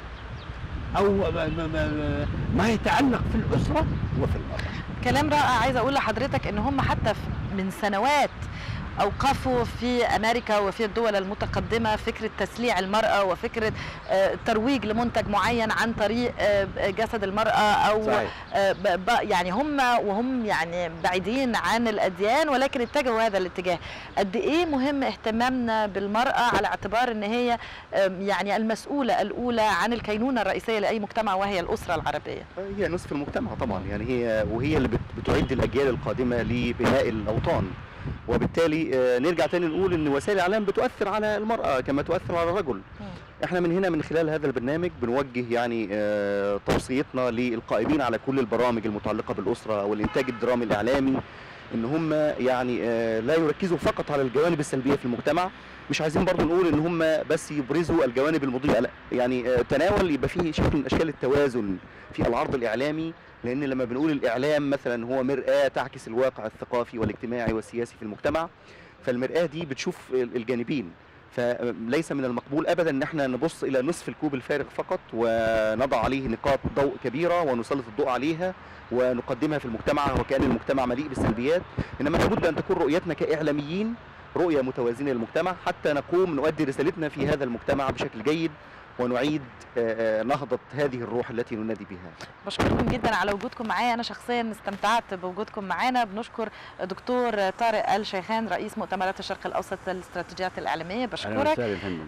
او ما- ما- ما- ما يتعلق في الاسره وفي المراه. كلام رائع عايزه اقول لحضرتك ان هم حتى في- من سنوات اوقفوا في امريكا وفي الدول المتقدمه فكره تسليع المراه وفكره آه، ترويج لمنتج معين عن طريق آه، جسد المراه او صحيح. آه، ب- ب- يعني هم وهم يعني بعيدين عن الاديان ولكن اتجهوا هذا الاتجاه قد ايه مهم اهتمامنا بالمراه على اعتبار ان هي آم، يعني المسؤوله الاولى عن الكينونه الرئيسيه لاي مجتمع وهي الاسره العربيه هي نصف المجتمع طبعا يعني هي وهي اللي بت- بتعد الاجيال القادمه لبناء الاوطان وبالتالي آه، نرجع تاني نقول ان وسائل الاعلام بتؤثر على المراه كما تؤثر على الرجل احنا من هنا من خلال هذا البرنامج بنوجه يعني آه، توصيتنا للقائمين على كل البرامج المتعلقه بالاسره او الانتاج الدرامي الاعلامي ان هم يعني آه، لا يركزوا فقط على الجوانب السلبيه في المجتمع مش عايزين برضو نقول ان هم بس يبرزوا الجوانب المضيئه لا يعني آه، تناول يبقى فيه شكل من اشكال التوازن في العرض الاعلامي لان لما بنقول الاعلام مثلا هو مرآة تعكس الواقع الثقافي والاجتماعي والسياسي في المجتمع فالمرآة دي بتشوف الجانبين فليس من المقبول ابدا ان احنا نبص الى نصف الكوب الفارغ فقط ونضع عليه نقاط ضوء كبيره ونسلط الضوء عليها ونقدمها في المجتمع وكان المجتمع مليء بالسلبيات انما لابد ان تكون رؤيتنا كاعلاميين رؤيه متوازنه للمجتمع حتى نقوم نؤدي رسالتنا في هذا المجتمع بشكل جيد ونعيد آه، آه، نهضه هذه الروح التي ننادي بها بشكركم جدا على وجودكم معايا انا شخصيا استمتعت بوجودكم معانا بنشكر دكتور طارق الشيخان رئيس مؤتمرات الشرق الاوسط للاستراتيجيات الاعلاميه اهلا بشكرك وسهلا يا فندم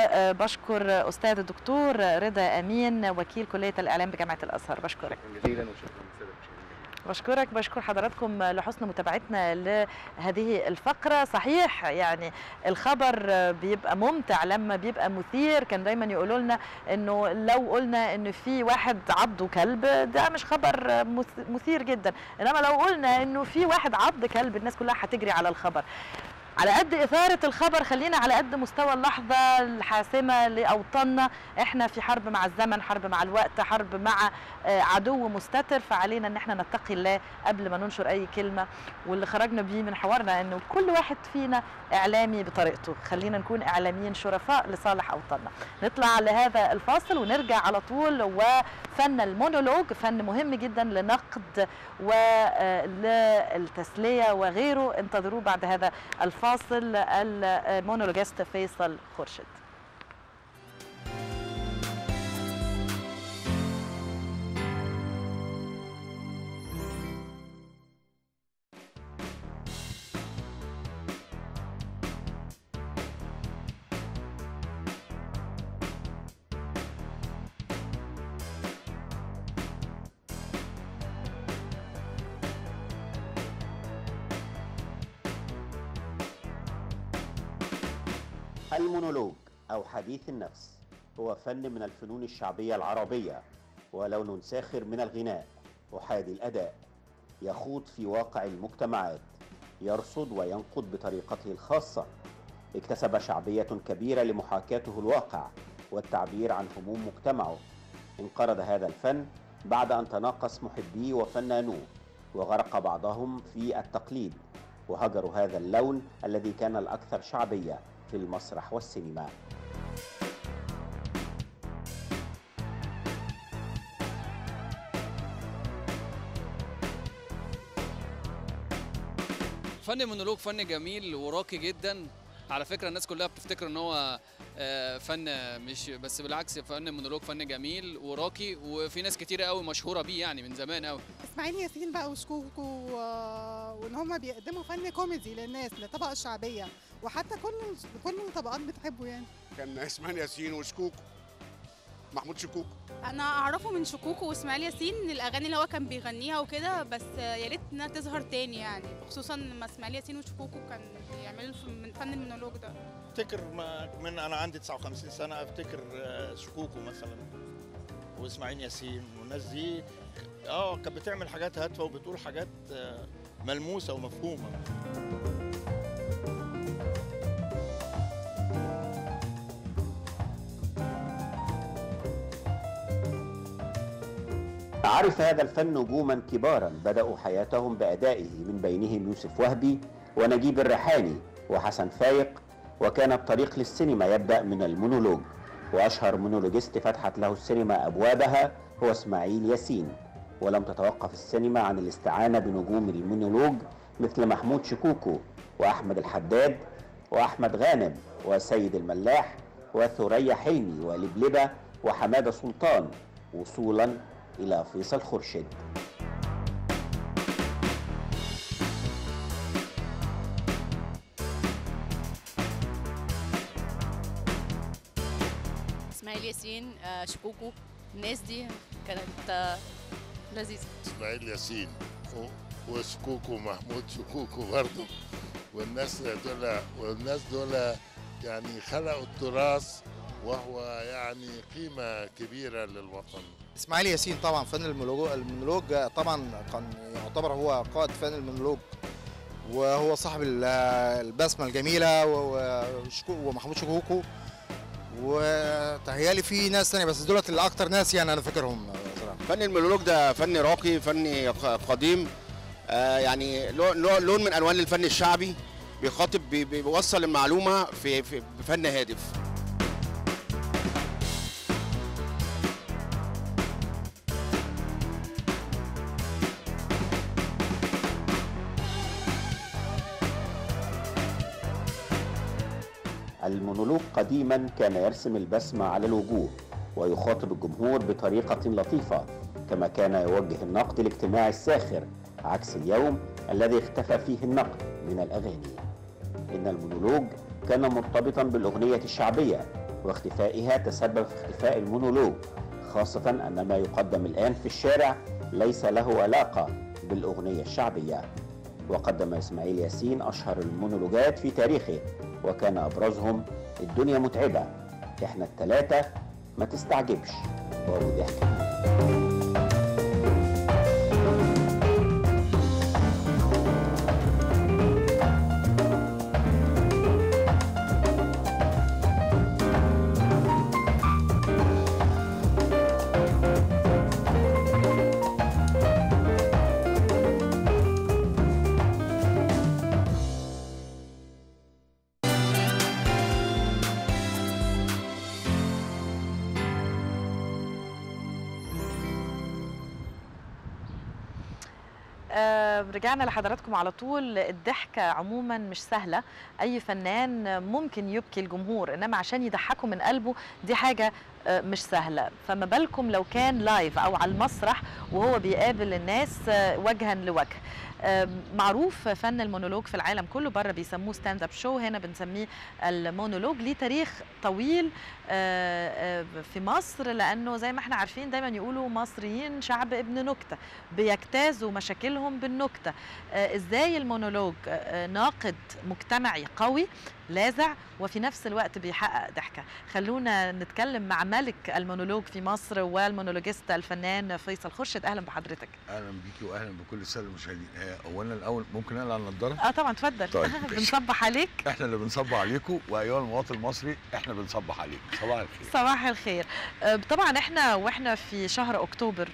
وبشكر استاذ الدكتور رضا امين وكيل كليه الاعلام بجامعه الازهر بشكرك جزيلا وشكرا بشكرك بشكر حضراتكم لحسن متابعتنا لهذه الفقرة صحيح يعني الخبر بيبقى ممتع لما بيبقى مثير كان دايما يقولوا لنا انه لو قلنا ان في واحد عضه كلب ده مش خبر مث- مثير جدا انما لو قلنا انه في واحد عض كلب الناس كلها هتجري على الخبر على قد إثارة الخبر خلينا على قد مستوى اللحظة الحاسمة لأوطاننا احنا في حرب مع الزمن حرب مع الوقت حرب مع آه، عدو مستتر فعلينا ان احنا نتقي الله قبل ما ننشر اي كلمة واللي خرجنا بيه من حوارنا انه كل واحد فينا اعلامي بطريقته خلينا نكون اعلاميين شرفاء لصالح اوطاننا نطلع لهذا الفاصل ونرجع على طول وفن المونولوج فن مهم جدا لنقد وللتسلية وغيره انتظروه بعد هذا الفاصل المونولوجيست فيصل خورشيد المونولوج أو حديث النفس هو فن من الفنون الشعبية العربية ولون ساخر من الغناء أحادي الأداء يخوض في واقع المجتمعات يرصد وينقد بطريقته الخاصة اكتسب شعبية كبيرة لمحاكاته الواقع والتعبير عن هموم مجتمعه انقرض هذا الفن بعد أن تناقص محبيه وفنانوه وغرق بعضهم في التقليد وهجروا هذا اللون الذي كان الأكثر شعبية في المسرح والسينما فن المونولوج فن جميل وراقي جدا على فكره الناس كلها بتفتكر ان هو آه، فن مش بس بالعكس فن المونولوج فن جميل وراقي وفي ناس كتيره قوي مشهوره بيه يعني من زمان قوي اسماعيل ياسين بقى وشكوكو و- وان هم بيقدموا فن كوميدي للناس للطبقه الشعبيه وحتى كل كل الطبقات بتحبه يعني كان اسماعيل ياسين وشكوكو محمود شكوكو انا اعرفه من شكوكو واسماعيل ياسين الاغاني اللي هو كان بيغنيها وكده بس يا ريت انها تظهر تاني يعني خصوصا لما اسماعيل ياسين وشكوكو كان بيعملوا الف- من فن المونولوج ده افتكر ما- من انا عندي 59 سنه افتكر آه، شكوكو مثلا واسماعيل ياسين والناس دي اه كانت بتعمل حاجات هادفه وبتقول حاجات آه، ملموسه ومفهومه عرف هذا الفن نجوما كبارا بدأوا حياتهم بأدائه من بينهم يوسف وهبي ونجيب الريحاني وحسن فايق وكان الطريق للسينما يبدأ من المونولوج وأشهر مونولوجيست فتحت له السينما أبوابها هو إسماعيل ياسين ولم تتوقف السينما عن الاستعانة بنجوم المونولوج مثل محمود شكوكو وأحمد الحداد وأحمد غانم وسيد الملاح وثريا حلمي ولبلبة وحمادة سلطان وصولا إلى فيصل خرشد اسماعيل ياسين آه، شكوكو الناس دي كانت آه، لذيذه اسماعيل ياسين و- وشكوكو محمود شكوكو برضه والناس دول والناس دول يعني خلقوا التراث وهو يعني قيمة كبيرة للوطن اسماعيل ياسين طبعا فن المونولوج المونولوج طبعا كان يعتبر هو قائد فن المونولوج وهو صاحب ال- البسمه الجميله و- وشكو- ومحمود شكوكو وتهيالي في ناس تانية بس دولت اللي اكتر ناس يعني انا فاكرهم صراحه فن المونولوج ده فن راقي فن ق- قديم آه يعني لو- لو- لون من الوان الفن الشعبي بيخاطب بي- بيوصل المعلومه في, في بفن هادف المونولوج قديما كان يرسم البسمة على الوجوه ويخاطب الجمهور بطريقة لطيفة كما كان يوجه النقد الاجتماعي الساخر عكس اليوم الذي اختفى فيه النقد من الأغاني إن المونولوج كان مرتبطا بالأغنية الشعبية واختفائها تسبب في اختفاء المونولوج خاصة أن ما يقدم الآن في الشارع ليس له علاقة بالأغنية الشعبية وقدم إسماعيل ياسين أشهر المونولوجات في تاريخه وكان أبرزهم الدنيا متعبة إحنا التلاتة ما تستعجبش وأبو ضحك آه، رجعنا لحضراتكم على طول الضحكة عموما مش سهلة أي فنان ممكن يبكي الجمهور إنما عشان يضحكوا من قلبه دي حاجة آه، مش سهلة فما بالكم لو كان لايف أو على المسرح وهو بيقابل الناس آه، وجها لوجه آه، معروف فن المونولوج في العالم كله بره بيسموه ستاند اب شو هنا بنسميه المونولوج ليه تاريخ طويل آه، آه، في مصر لانه زي ما احنا عارفين دايما يقولوا مصريين شعب ابن نكته بيجتازوا مشاكلهم بالنكته آه، ازاي المونولوج آه، ناقد مجتمعي قوي لاذع وفي نفس الوقت بيحقق ضحكه خلونا نتكلم مع ملك المونولوج في مصر والمونولوجيست الفنان فيصل خرشد اهلا بحضرتك اهلا بيكي واهلا بكل الساده المشاهدين آه، اولا الاول ممكن اقلع النضاره اه طبعا اتفضل طيب، ماشي. بنصبح عليك احنا اللي بنصب عليكم وايها المواطن المصري احنا بنصبح عليكم صباح الخير صباح الخير آه، طبعا احنا واحنا في شهر اكتوبر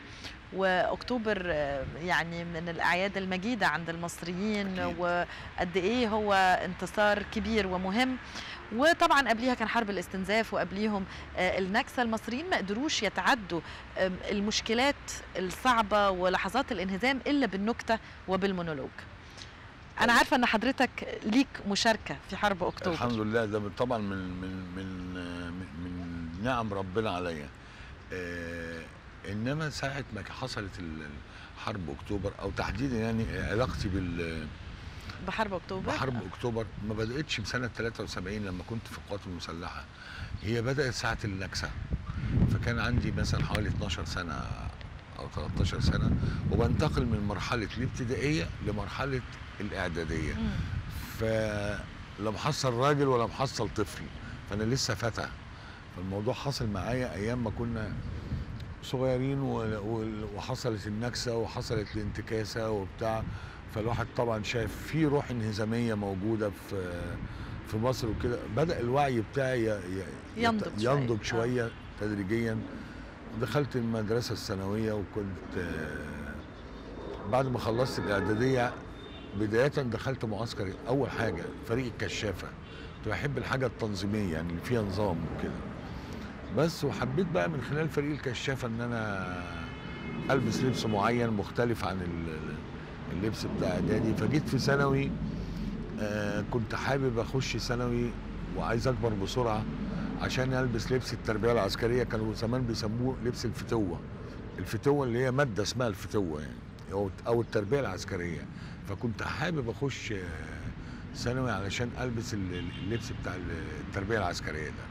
واكتوبر آه، يعني من الاعياد المجيده عند المصريين أكيد. وقد ايه هو انتصار كبير ومهم وطبعا قبليها كان حرب الاستنزاف وقبليهم آه، النكسه المصريين ما قدروش يتعدوا آم، المشكلات الصعبه ولحظات الانهزام الا بالنكته وبالمونولوج انا عارفه ان حضرتك ليك مشاركه في حرب اكتوبر الحمد لله ده من- طبعا من من من من, من نعم ربنا عليا آه انما ساعه ما حصلت ال- حرب اكتوبر او تحديدا يعني علاقتي بال بحرب اكتوبر بحرب اكتوبر ما بداتش بسنه 73 لما كنت في القوات المسلحه هي بدات ساعه النكسه فكان عندي مثلا حوالي 12 سنه او 13 سنه وبنتقل من مرحله الابتدائيه لمرحله الاعداديه مم. فلا محصل راجل ولا محصل طفل فانا لسه فتى فالموضوع حصل معايا ايام ما كنا صغيرين و- و- وحصلت النكسه وحصلت الانتكاسه وبتاع فالواحد طبعا شايف في روح انهزاميه موجوده في في مصر وكده بدا الوعي بتاعي ي- ي- ينضج شوية. ينضج آه. شويه تدريجيا دخلت المدرسه الثانويه وكنت آه، بعد ما خلصت الاعداديه بدايه دخلت معسكر اول حاجه فريق الكشافه كنت بحب الحاجه التنظيميه يعني اللي فيها نظام وكده بس وحبيت بقى من خلال فريق الكشافه ان انا البس لبس معين مختلف عن ال- اللبس بتاع اعدادي فجيت في ثانوي آه كنت حابب اخش ثانوي وعايز اكبر بسرعه عشان البس لبس التربيه العسكريه كانوا زمان بيسموه لبس الفتوه الفتوه اللي هي ماده اسمها الفتوه يعني او او التربيه العسكريه فكنت حابب اخش آه، ثانوي علشان البس ال- اللبس بتاع التربيه العسكريه ده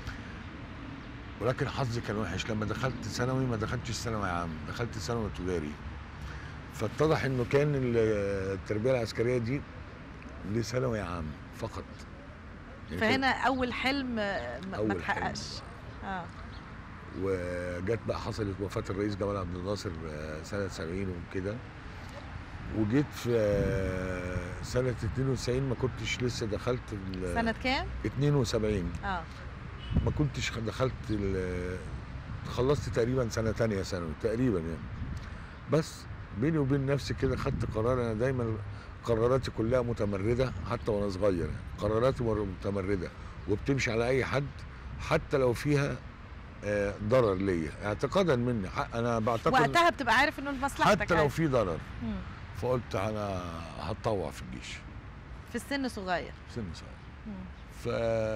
ولكن حظي كان وحش لما دخلت ثانوي ما دخلتش ثانوي عام دخلت ثانوي تجاري فاتضح انه كان ال- التربيه العسكريه دي لثانوي عام فقط يعني كان- فهنا اول حلم آه، ما- ما أول حلم. اتحققش اه وجت بقى حصلت وفاه الرئيس جمال عبد الناصر آه، سنه 70 وكده وجيت في آه، سنه 92 ما كنتش لسه دخلت ال- سنه كام 72 اه ما كنتش دخلت ال- خلصت تقريبا سنه تانية ثانوي تقريبا يعني بس بيني وبين نفسي كده خدت قرار انا دايما قراراتي كلها متمرده حتى وانا صغير يعني قراراتي مر- متمرده وبتمشي على اي حد حتى لو فيها آه، ضرر ليا اعتقادا مني ح- انا بعتقد وقتها بتبقى عارف انه لمصلحتك حتى لو عادي. في ضرر مم. فقلت انا هتطوع في الجيش في السن صغير في سن صغير مم. ف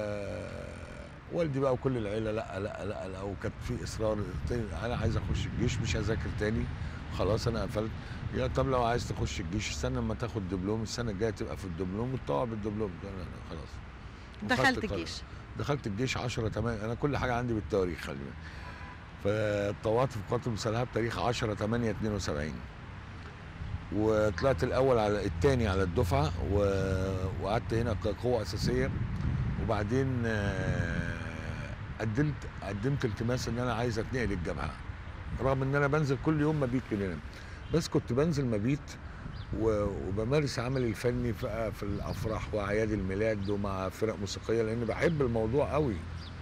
والدي بقى وكل العيله لا لا لا لا وكانت في اصرار قلت له انا عايز اخش الجيش مش هذاكر تاني خلاص انا قفلت يا طب لو عايز تخش الجيش استنى لما تاخد دبلوم السنه الجايه تبقى في الدبلوم وتطوع بالدبلوم لا لا لا خلاص دخلت وخدت قرار. الجيش دخلت الجيش 10 8 انا كل حاجه عندي بالتواريخ خلي بالك فاتطوعت في القوات المسلحه بتاريخ 10 8 72 وطلعت الاول على الثاني على الدفعه و- وقعدت هنا كقوه اساسيه وبعدين آه، قدمت قدمت التماس ان انا عايز اتنقل الجبهه رغم ان انا بنزل كل يوم مبيت من هنا بس كنت بنزل مبيت و- وبمارس عملي الفني في في الافراح واعياد الميلاد ومع فرق موسيقيه لان بحب الموضوع قوي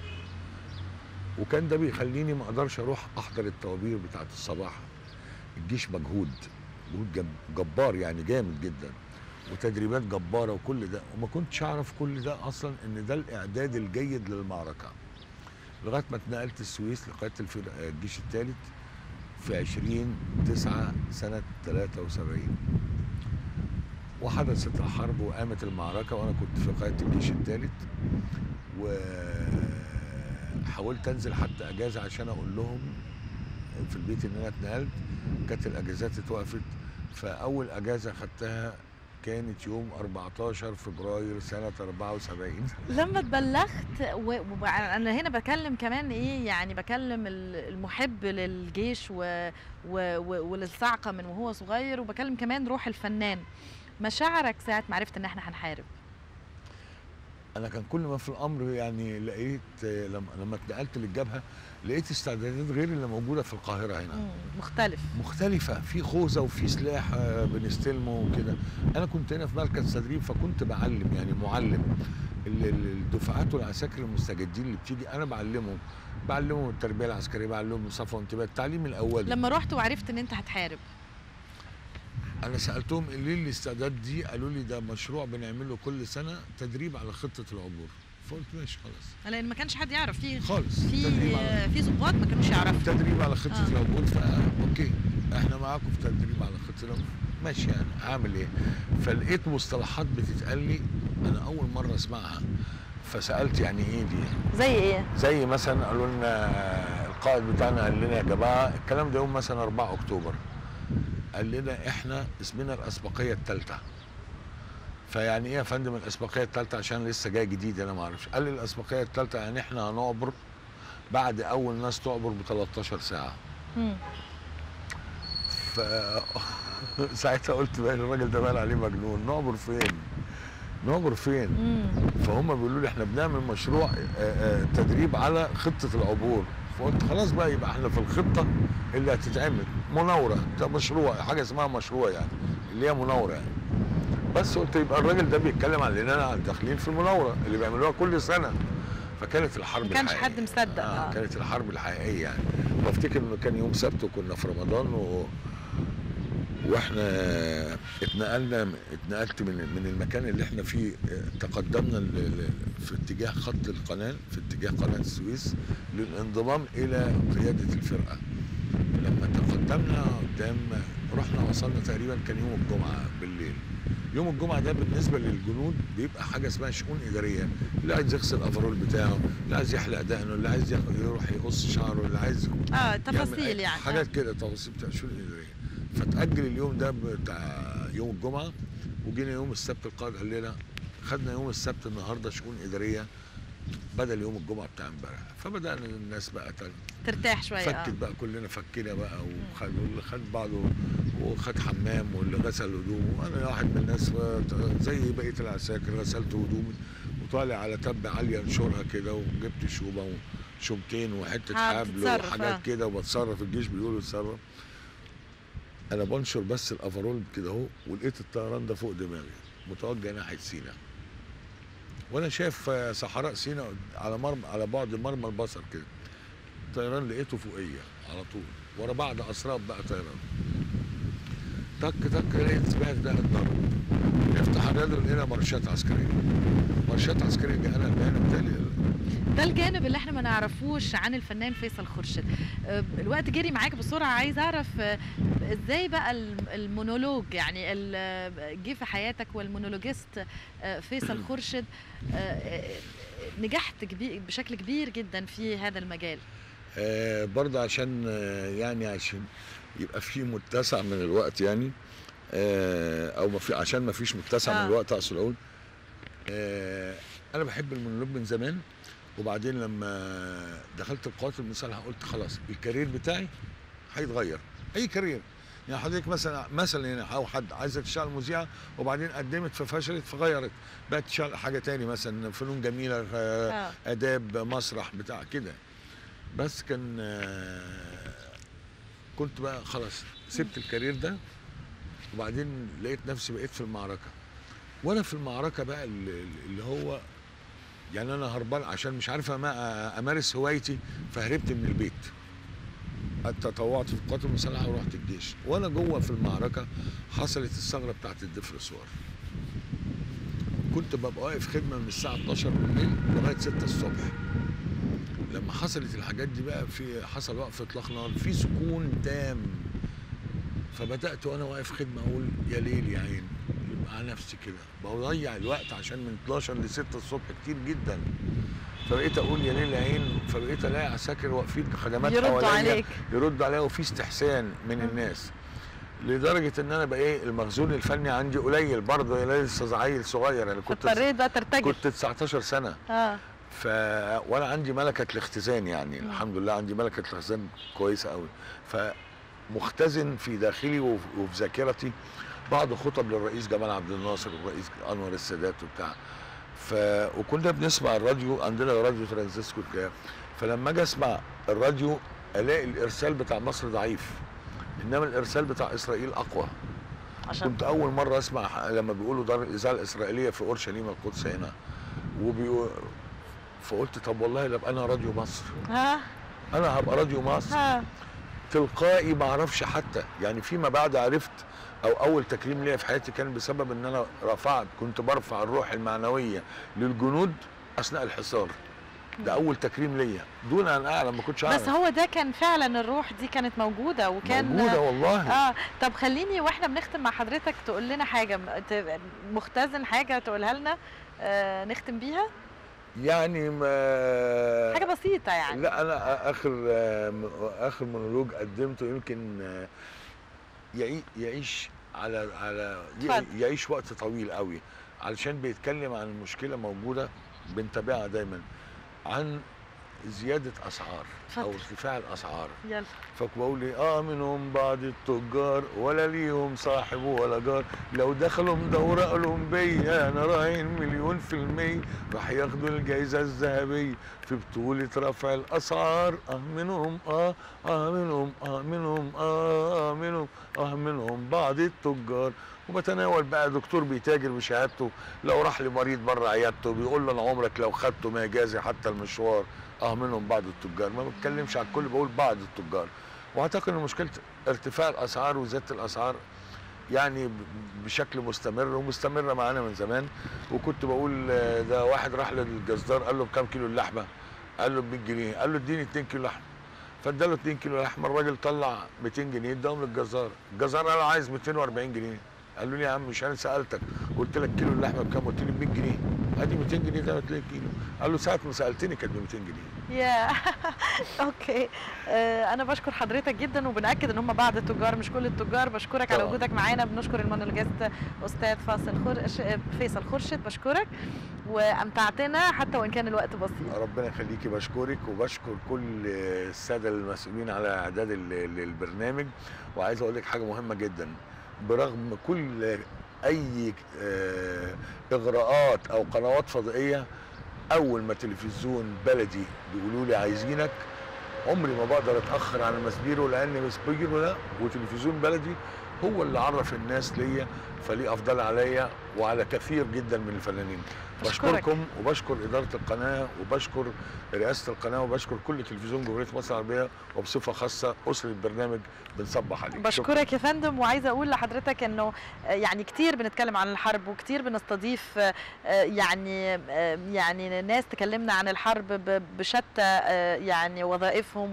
وكان ده بيخليني ما اقدرش اروح احضر الطوابير بتاعت الصباح الجيش مجهود مجهود جب- جبار يعني جامد جدا وتدريبات جباره وكل ده وما كنتش اعرف كل ده اصلا ان ده الاعداد الجيد للمعركه لغايه ما اتنقلت السويس لقياده الفرق الجيش الثالث في 20 9 سنه 73 وحدثت الحرب وقامت المعركه وانا كنت في قياده الجيش الثالث وحاولت انزل حتى اجازه عشان اقول لهم في البيت ان انا اتنقلت كانت الاجازات اتوقفت فاول اجازه خدتها كانت يوم 14 فبراير سنه 74 لما اتبلغت و... و... انا هنا بكلم كمان ايه يعني بكلم ال- المحب للجيش و... و... و... وللصعقه من وهو صغير وبكلم كمان روح الفنان مشاعرك ساعه ما عرفت ان احنا هنحارب انا كان كل ما في الامر يعني لقيت آه، لما لما اتنقلت للجبهه لقيت استعدادات غير اللي موجوده في القاهره هنا مم. مختلف مختلفة في خوذة وفي سلاح آه، بنستلمه وكده أنا كنت هنا في مركز تدريب فكنت بعلم يعني معلم ال- ال- الدفعات والعساكر المستجدين اللي بتيجي أنا بعلمهم بعلمهم التربية العسكرية بعلمهم صفا وانتباه التعليم الأولي لما رحت وعرفت ان انت هتحارب أنا سألتهم ليه الاستعداد دي قالوا لي ده مشروع بنعمله كل سنة تدريب على خطة العبور فقلت ماشي خلاص لان ما كانش حد يعرف في خالص في تدريب على في ضباط ما كانوش يعرفوا تدريب على خطه آه. آه. العبور فا اوكي احنا معاكم في تدريب على خطه العبور ماشي يعني هعمل ايه فلقيت مصطلحات بتتقال لي انا اول مره اسمعها فسالت يعني ايه دي زي ايه زي مثلا قالوا لنا القائد بتاعنا قال لنا يا جماعه الكلام ده يوم مثلا 4 اكتوبر قال لنا احنا اسمنا الاسبقيه الثالثه فيعني ايه يا فندم الاسبقيه الثالثه عشان لسه جاي جديد انا ما اعرفش قال لي الاسبقيه الثالثه يعني احنا هنعبر بعد اول ناس تعبر ب 13 ساعه مم. ف ساعتها قلت بقى الراجل ده بقى عليه مجنون نعبر فين نعبر فين مم. فهم بيقولوا لي احنا بنعمل مشروع آه، آه، تدريب على خطه العبور فقلت خلاص بقى يبقى احنا في الخطه اللي هتتعمل مناوره ده مشروع حاجه اسمها مشروع يعني اللي هي مناوره يعني بس قلت يبقى الراجل ده بيتكلم عن اننا على الداخلين في المناوره اللي بيعملوها كل سنه فكانت الحرب ما كانش الحقيقية. حد مصدق آه آه. كانت الحرب الحقيقيه يعني بفتكر انه كان يوم سبت وكنا في رمضان و... واحنا اتنقلنا اتنقلت من من المكان اللي احنا فيه اه، تقدمنا ل- ل- في اتجاه خط القناه في اتجاه قناه السويس للانضمام الى قياده الفرقه لما تقدمنا قدام رحنا وصلنا تقريبا كان يوم الجمعه بالليل يوم الجمعه ده بالنسبه للجنود بيبقى حاجه اسمها شؤون اداريه اللي عايز يغسل الافرول بتاعه اللي عايز يحلق دقنه اللي عايز ياخد- يروح يقص شعره اللي عايز اه يعمل تفاصيل أي- يعني حاجات كده تفاصيل بتاع شؤون اداريه فتاجل اليوم ده بتاع يوم الجمعه وجينا يوم السبت القائد قال لنا خدنا يوم السبت النهارده شؤون اداريه بدل يوم الجمعه بتاع امبارح فبدانا الناس بقى تل- ترتاح شويه فكت اه بقى كلنا فكنا بقى وخد واللي خد بعضه وخد حمام واللي غسل هدومه وانا واحد من الناس ف- زي بقيه العساكر غسلت هدومي وطالع على تب عاليه انشرها كده وجبت شوبه وشومتين وحته آه، حبل بتتصرف، وحاجات آه. كده وبتصرف الجيش بيقولوا اتصرف انا بنشر بس الافرول كده اهو ولقيت الطيران ده فوق دماغي متوجه ناحيه سينا وانا شايف آه، صحراء سينا على مرمى على بعد مرمى البصر كده طيران لقيته فوقيه على طول ورا بعض اسراب بقى طيران تك تك لقيت سمعت ده الضرب نفتح الراديو لقينا مارشات عسكريه مارشات عسكريه دي انا انا بتالي ده الجانب اللي احنا ما نعرفوش عن الفنان فيصل خورشيد آه، الوقت جري معاك بسرعه عايز اعرف آه، ازاي بقى الم- المونولوج يعني ال- آه، جه في حياتك والمونولوجيست آه، فيصل خورشيد آه، آه، نجحت كبير بشكل كبير جدا في هذا المجال آه برضه عشان آه يعني عشان يبقى في متسع من الوقت يعني آه او ما في عشان ما فيش متسع آه. من الوقت اقصد اقول آه انا بحب المونولوج من زمان وبعدين لما دخلت القوات المسلحه قلت خلاص الكارير بتاعي هيتغير اي كارير يعني حضرتك مثلا مثلا يعني او حد عايزه تشتغل مذيعه وبعدين قدمت ففشلت فغيرت بقت تشتغل حاجه تاني مثلا فنون جميله آه آه. اداب مسرح بتاع كده بس كان آه، كنت بقى خلاص سبت الكارير ده وبعدين لقيت نفسي بقيت في المعركه وانا في المعركه بقى اللي اللي هو يعني انا هربان عشان مش عارف أما- امارس هوايتي فهربت من البيت تطوعت في القوات المسلحه ورحت الجيش وانا جوه في المعركه حصلت الثغره بتاعت الدفرسوار كنت ببقى واقف خدمه من الساعه 12 بالليل لغايه 6 الصبح لما حصلت الحاجات دي بقى في حصل وقف اطلاق نار في سكون تام فبدات وانا واقف خدمه اقول يا ليل يا عين مع نفسي كده بضيع الوقت عشان من 12 ل 6 الصبح كتير جدا فبقيت اقول يا ليل يا عين فبقيت الاقي عساكر واقفين خدمات يردوا حواليا عليك. يردوا عليا وفي استحسان من الناس لدرجه ان انا بقى ايه المخزون الفني عندي قليل برضه انا لسه عيل صغير انا كنت اضطريت بقى ترتجل كنت 19 سنه اه ف وانا عندي ملكه الاختزان يعني مم. الحمد لله عندي ملكه الاختزان كويسه قوي فمختزن في داخلي وف- وفي ذاكرتي بعض خطب للرئيس جمال عبد الناصر والرئيس انور السادات وبتاع ف وكنا بنسمع الراديو عندنا راديو ترانزستور كده فلما اجي اسمع الراديو الاقي الارسال بتاع مصر ضعيف انما الارسال بتاع اسرائيل اقوى عشان كنت اول مره اسمع ح- لما بيقولوا دار الاذاعه الاسرائيليه في اورشليم القدس هنا وبيقول فقلت طب والله لا ابقى انا راديو مصر ها انا هبقى راديو مصر ها تلقائي ما اعرفش حتى يعني فيما بعد عرفت او اول تكريم ليا في حياتي كان بسبب ان انا رفعت كنت برفع الروح المعنويه للجنود اثناء الحصار ده اول تكريم ليا دون ان اعلم ما كنتش اعرف بس هو ده كان فعلا الروح دي كانت موجوده وكان موجوده والله اه طب خليني واحنا بنختم مع حضرتك تقول لنا حاجه م- ت- مختزن حاجه تقولها لنا آه نختم بيها يعني ما حاجه بسيطه يعني لا انا اخر اخر مونولوج قدمته يمكن يعي- يعيش على على اتفضل. يعيش وقت طويل قوي علشان بيتكلم عن مشكله موجوده بنتابعها دايما عن زياده اسعار او اتفضل. ارتفاع الاسعار يلا فبقول لي اه منهم بعض التجار ولا ليهم صاحب ولا جار لو دخلوا دورة أولمبية أنا راهن مليون في المية راح ياخدوا الجايزة الذهبية في بطولة رفع الأسعار اه منهم اه اه منهم اه منهم اه, آه منهم اه منهم بعض التجار وبتناول بقى دكتور بيتاجر بشهادته لو راح لمريض بره عيادته بيقول له انا عمرك لو خدته ما يجازي حتى المشوار اه منهم بعض التجار ما بتكلمش على الكل بقول بعض التجار واعتقد ان مشكله ارتفاع الاسعار وزياده الاسعار يعني ب- بشكل مستمر ومستمره معانا من زمان وكنت بقول آه، ده واحد راح للجزار قال له بكام كيلو اللحمه قال له ب 100 جنيه قال له اديني 2 كيلو لحمه فاداله 2 كيلو لحمه الراجل طلع 200 جنيه اداهم للجزار الجزار قال له عايز 240 جنيه قال له ليه يا عم مش انا سالتك قلت لك كيلو اللحمه بكام قلت لي ب 100 جنيه ادي 200 جنيه ده 2 كيلو قال له ساعه ما سالتني كانت ب 200 جنيه يا اوكي آه انا بشكر حضرتك جدا وبناكد ان هم بعض التجار مش كل التجار بشكرك على طبعاً. وجودك معانا بنشكر المونولوجيست استاذ فاصل خرش فيصل خرشد بشكرك وامتعتنا حتى وان كان الوقت بسيط ربنا يخليكي بشكرك وبشكر كل الساده المسؤولين على اعداد ال- ال- البرنامج وعايز اقول لك حاجه مهمه جدا برغم كل اي آه، اغراءات او قنوات فضائيه اول ما تلفزيون بلدي بيقولوا لي عايزينك عمري ما بقدر اتاخر عن مسبيرو لان مسبيرو ده وتلفزيون بلدي هو اللي عرف الناس ليا فليه افضل عليا وعلى كثير جدا من الفنانين أشكرك. بشكركم وبشكر اداره القناه وبشكر رئاسه القناه وبشكر كل تلفزيون جمهوريه مصر العربيه وبصفه خاصه اسره البرنامج بنصبح عليك شكراً. بشكرك يا فندم وعايزه اقول لحضرتك انه آه، يعني كتير ببنتكلم عن الحرب وكتير بنستضيف آه، آه، يعني آه، يعني ناس تكلمنا عن الحرب ب- بشتى آه، يعني وظائفهم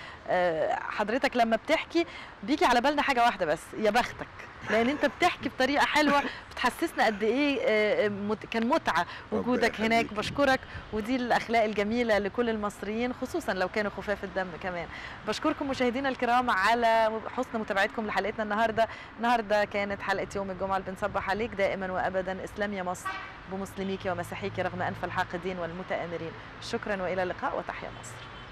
وحضرتك لما بتحكي بيجي على بالنا حاجه واحده بس يا بختك لان انت بتحكي بطريقه حلوه بتحسسنا قد ايه آه، مت- كان متعه وجودك هناك يخليك. بشكرك ودي الاخلاق الجميله لكل المصريين خصوصا لو كانوا خفاف الدم كمان بشكركم مشاهدينا الكرام على حسن متابعتكم لحلقتنا النهارده النهارده كانت حلقه يوم الجمعه اللي بنصبح عليك دائما وابدا اسلام يا مصر بمسلميك ومسيحيك رغم انف الحاقدين والمتآمرين شكرا والى اللقاء وتحيا مصر